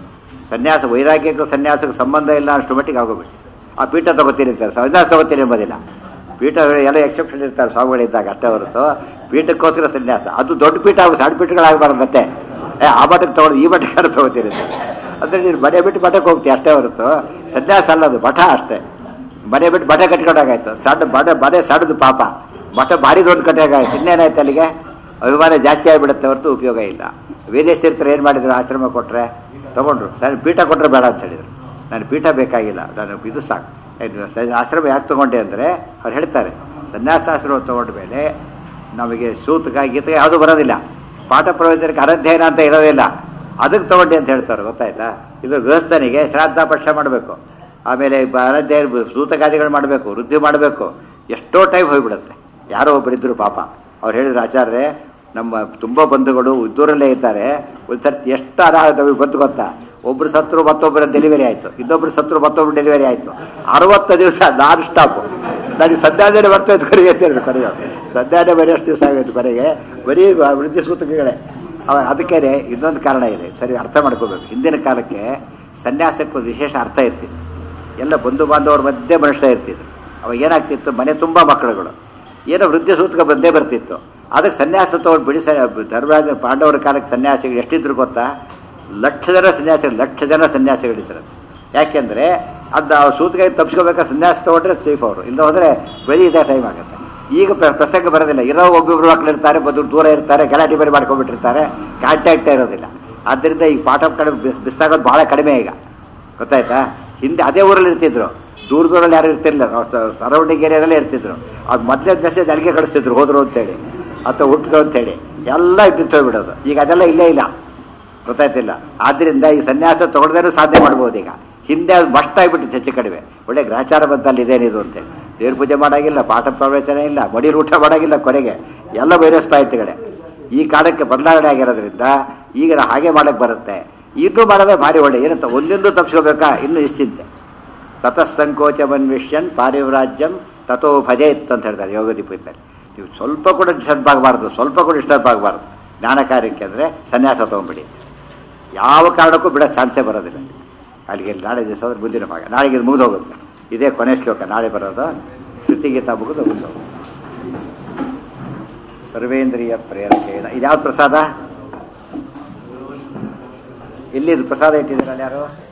ಸನ್ಯಾಸ ವೈರಾಗ್ಯಕ್ಕೂ ಸನ್ಯಾಸಕ್ಕೆ ಸಂಬಂಧ ಇಲ್ಲ ಅಷ್ಟು ಮಟ್ಟಿಗೆ ಆಗೋಗ್ಬಿಟ್ಟು ಆ ಪೀಠ ತಗೋತೀನಿ ಅಂತಾರೆ ಸನ್ಯಾಸ ತಗೋತೀನಿ ಎಂಬುದಿಲ್ಲ ಪೀಠ ಎಲ್ಲ ಎಕ್ಸೆಪ್ಷನ್ ಇರ್ತಾರೆ ಸ್ವಾಮಿಗಳಿದ್ದಾಗ ಅಷ್ಟೇ ಹೊರತು ಪೀಠಕ್ಕೋಸ್ಕರ ಸನ್ಯಾಸ ಅದು ದೊಡ್ಡ ಪೀಠ ಆಗ ಸಣ್ಣ ಪೀಠಗಳಾಗಬಾರ್ದು ಮತ್ತೆ ಏ ಆ ಮಠಕ್ಕೆ ತಗೊಂಡು ಈ ಮಠಕ್ಕಾರು ತಗೋತೀನಿ ಅಂತ. ಅಂದ್ರೆ ನೀನು ಮನೆ ಬಿಟ್ಟು ಮಠಕ್ಕೆ ಹೋಗ್ತೀಯ ಅಷ್ಟೇ ಹೊರತು ಸನ್ಯಾಸ ಅಲ್ಲ ಅದು ಮಠ ಅಷ್ಟೇ ಮನೆ ಬಿಟ್ಟು ಮಠ ಕಟ್ಕೊಂಡಾಗಾಯ್ತು ಸಣ್ಣ ಮನೆ ಮನೆ ಸಣ್ಣದು ಪಾಪ ಮಠ ಭಾರಿ ದೊಡ್ಡ ಕಟ್ಟಾಗಾಯ್ತು ಇನ್ನೇನಾಯ್ತು ಅಲ್ಲಿಗೆ ಅಭಿಮಾನ ಜಾಸ್ತಿ ಆಗಿಬಿಡುತ್ತೆ ಹೊರತು ಉಪಯೋಗ ಇಲ್ಲ ವೇದೇಶ್ ತೀರ್ಥರು ಏನು ಮಾಡಿದ್ರು ಆಶ್ರಮ ಕೊಟ್ಟರೆ ತಗೊಂಡ್ರು ಸರಿ ಪೀಠ ಕೊಟ್ಟರೆ ಬೇಡ ಅಂತ ಹೇಳಿದ್ರು ನಾನು ಪೀಠ ಬೇಕಾಗಿಲ್ಲ ನಾನು ಇದು ಸಾಕು ಇದು ಸ- ಆಶ್ರಮ ಯಾಕೆ ತಗೊಂಡೆ ಅಂದರೆ ಅವ್ರು ಹೇಳ್ತಾರೆ ಸನ್ಯಾಸಾಶ್ರಮ ತಗೊಂಡ ಮೇಲೆ ನಮಗೆ ಸೂತಕ ಗೀತಕ ಯಾವುದು ಬರೋದಿಲ್ಲ ಪಾಠ ಪ್ರವಚನಕ್ಕೆ ಅನಧ್ಯಯನ ಅಂತ ಇರೋದಿಲ್ಲ ಅದಕ್ಕೆ ತಗೊಂಡೆ ಅಂತ ಹೇಳ್ತಾರೆ ಗೊತ್ತಾಯ್ತಾ ಇದು ಗೃಹಸ್ಥನಿಗೆ ಶ್ರಾದ್ದ ಪಕ್ಷ ಮಾಡಬೇಕು ಆಮೇಲೆ ಬ- ಅನಧ್ಯಯನ ಸೂತಕಾದಿಗಳು ಮಾಡಬೇಕು ವೃದ್ಧಿ ಮಾಡಬೇಕು ಎಷ್ಟೋ ಟೈಮ್ ಹೋಗ್ಬಿಡುತ್ತೆ ಯಾರೋ ಒಬ್ಬರಿದ್ದರು ಪಾಪ ಅವ್ರು ಹೇಳಿದ್ರು ಆಚಾರ್ಯ ನಮ್ಮ ತುಂಬ ಬಂಧುಗಳು ಇದ್ದೂರಲ್ಲೇ ಇದ್ದಾರೆ ಒಂದು ಸರ್ತಿ ಎಷ್ಟು ಅನಾಹುತ ನಮಗೆ ಬಂತು ಗೊತ್ತಾ ಒಬ್ರು ಸತ್ರು ಮತ್ತೊಬ್ಬರ ಡೆಲಿವರಿ ಆಯಿತು ಇನ್ನೊಬ್ರು ಸತ್ರು ಮತ್ತೊಬ್ರು ಡೆಲಿವರಿ ಆಯಿತು ಅರವತ್ತು ದಿವಸ ನಾನ್ ಸ್ಟಾಪ್ ನನಗೆ ಸದ್ಯಾನೇ ಬರ್ತೈತೆ ಕೊನೆಗೆ ಅಂತ ಹೇಳಿದ್ರು ಕೊನೆಗೆ ಸದ್ಯಾನೇ ಬರೀ ಅಷ್ಟು ದಿವಸ ಆಗೋಯ್ತು ಕೊನೆಗೆ ಬರೀ ವೃದ್ಧಿ ಸೂತಕಗಳೇ ಅವ ಅದಕ್ಕೆ ಇನ್ನೊಂದು ಕಾರಣ ಇದೆ ಸರಿ ಅರ್ಥ ಮಾಡ್ಕೋಬೇಕು ಹಿಂದಿನ ಕಾಲಕ್ಕೆ ಸನ್ಯಾಸಕ್ಕೆ ಒಂದು ವಿಶೇಷ ಅರ್ಥ ಇರ್ತಿತ್ತು ಎಲ್ಲ ಬಂಧು ಬಾಂಧವರ ಮಧ್ಯೆ ಮನುಷ್ಯ ಇರ್ತಿದ್ರು ಅವಾಗ ಏನಾಗ್ತಿತ್ತು ಮನೆ ತುಂಬ ಮಕ್ಕಳುಗಳು ಏನೋ ವೃದ್ಧಿ ಸೂತಕ ಬಂದೇ ಬರ್ತಿತ್ತು ಅದಕ್ಕೆ ಸನ್ಯಾಸ ತಗೊಂಡು ಬಿಡಿ ಸ ಧರ್ಮರಾಜ ಪಾಂಡವರ ಕಾಲಕ್ಕೆ ಸನ್ಯಾಸಿಗಳು ಎಷ್ಟಿದ್ರು ಗೊತ್ತಾ ಲಕ್ಷ ಜನ ಸನ್ಯಾಸಿಗಳು ಲಕ್ಷ ಜನ ಸನ್ಯಾಸಿಗಳಿದ್ರು ಯಾಕೆಂದರೆ ಅದು ಆ ಸೂತಕ ತಪ್ಪಿಸ್ಕೋಬೇಕಾದ್ರೆ ಸನ್ಯಾಸ ತಗೊಂಡ್ರೆ ಸೇಫ್ ಅವರು ಇಲ್ಲ ಹೋದರೆ ಬರೀ ಇದೇ ಟೈಮ್ ಆಗುತ್ತೆ ಈಗ ಪ್ರ- ಪ್ರಸಂಗ ಬರೋದಿಲ್ಲ ಇರೋ ಒಬ್ಬೊಬ್ರು ಮಕ್ಕಳು ಇರ್ತಾರೆ ಬಂದು ದೂರ ಇರ್ತಾರೆ ಗಲಾಟೆ ಬೇರೆ ಮಾಡ್ಕೊಂಡ್ಬಿಟ್ಟಿರ್ತಾರೆ ಕಾಂಟ್ಯಾಕ್ಟೇ ಇರೋದಿಲ್ಲ ಆದ್ದರಿಂದ ಈ ಪಾಠ ಕಡೆ ಬಿಸ್ ಬಿಸ್ಸಾಗೋದು ಭಾಳ ಕಡಿಮೆ ಈಗ ಗೊತ್ತಾಯ್ತಾ ಹಿಂದೆ ಅದೇ ಊರಲ್ಲಿ ಇರ್ತಿದ್ರು ದೂರ ದೂರಲ್ಲಿ ಯಾರು ಇರ್ತಿರ್ಲಿಲ್ಲ ಸರೌಂಡಿಂಗ್ ಏರಿಯಾದಲ್ಲೇ ಇರ್ತಿದ್ರು ಅದು ಮೊದಲೇ ಮೆಸೇಜ್ ಅಲ್ಲಿಗೆ ಕಳಿಸ್ತಿದ್ರು ಹೋದ್ರು ಅಂತೇಳಿ ಅಥವಾ ಹುಟ್ಟಿದ್ರು ಅಂತೇಳಿ ಎಲ್ಲ ಬಿಟ್ಟು ಹೋಗ್ಬಿಡೋದು ಈಗ ಅದೆಲ್ಲ ಇಲ್ಲೇ ಇಲ್ಲ ಗೊತ್ತಾಯ್ತಿಲ್ಲ ಆದ್ದರಿಂದ ಈ ಸನ್ಯಾಸ ತಗೊಳ್ದೇನೂ ಸಾಧನೆ ಮಾಡ್ಬೋದು ಈಗ ಹಿಂದೆ ಅದು ಮಸ್ಟ್ ಆಗಿಬಿಟ್ಟಿತ್ತು ಹೆಚ್ಚು ಕಡಿಮೆ ಒಳ್ಳೆ ಗ್ರಾಚಾರ ಬಂತಲ್ಲಿ ಇದೇನಿದು ಅಂತೇಳಿ ದೇವ್ರ ಪೂಜೆ ಮಾಡೋಂಗಿಲ್ಲ ಪಾಠ ಪ್ರವಚನ ಇಲ್ಲ ಮಡಿರು ಊಟ ಮಾಡೋಂಗಿಲ್ಲ ಕೊನೆಗೆ ಎಲ್ಲ ವೈರಸ್ ಪಾಯಿಂಟ್ಗಳೇ ಈ ಕಾಲಕ್ಕೆ ಬದಲಾವಣೆ ಆಗಿರೋದ್ರಿಂದ ಈಗ ನಾವು ಹಾಗೆ ಮಾಡಕ್ಕೆ ಬರುತ್ತೆ ಇನ್ನೂ ಮಾಡೋದೇ ಭಾರಿ ಒಳ್ಳೆ ಏನಂತ ಒಂದೊಂದು ತಪ್ಪಿಸ್ಕೋಬೇಕಾ ಇನ್ನೂ ನಿಶ್ಚಿಂತೆ ಸತಸ್ಸಂಕೋಚಮನ್ವಿಷ್ಯನ್ ಪಾರಿವ್ರಾಜ್ಯಂ ತಥೋ ಭಜೇತ್ ಅಂತ ಹೇಳ್ತಾರೆ ಯೋಗ ದೀಪದಲ್ಲಿ ನೀವು ಸ್ವಲ್ಪ ಕೂಡ ಡಿಸ್ಟರ್ಬ್ ಆಗಬಾರ್ದು ಸ್ವಲ್ಪ ಕೂಡ ಡಿಸ್ಟರ್ಬ್ ಆಗಬಾರ್ದು ಜ್ಞಾನ ಕಾರ್ಯಕ್ಕೆ ಅಂದರೆ ಸನ್ಯಾಸ ತೊಗೊಂಬಿಡಿ ಯಾವ ಕಾರಣಕ್ಕೂ ಬಿಡೋ ಚಾನ್ಸೇ ಬರೋದಿಲ್ಲ ಅಲ್ಲಿಗೆ ನಾಳೆ ದಿವಸ ಅಂದ್ರೆ ಮುಂದಿನ ಭಾಗ ನಾಳೆಗೆ ಇದು ಮುಗಿದು ಹೋಗುತ್ತೆ ಇದೇ ಕೊನೆ ಶ್ಲೋಕ ನಾಳೆ ಬರೋದು ಶ್ರುತಿಗೀತ ಮುಗಿದು ಮುಗಿದು ಹೋಗುತ್ತೆ ಸರ್ವೇಂದ್ರಿಯ ಪ್ರೇರಕೇಣ ಇದ್ಯಾವ್ದು ಪ್ರಸಾದ ಎಲ್ಲಿದು ಪ್ರಸಾದ ಇಟ್ಟಿದ್ದೀರಲ್ಲ ಯಾರು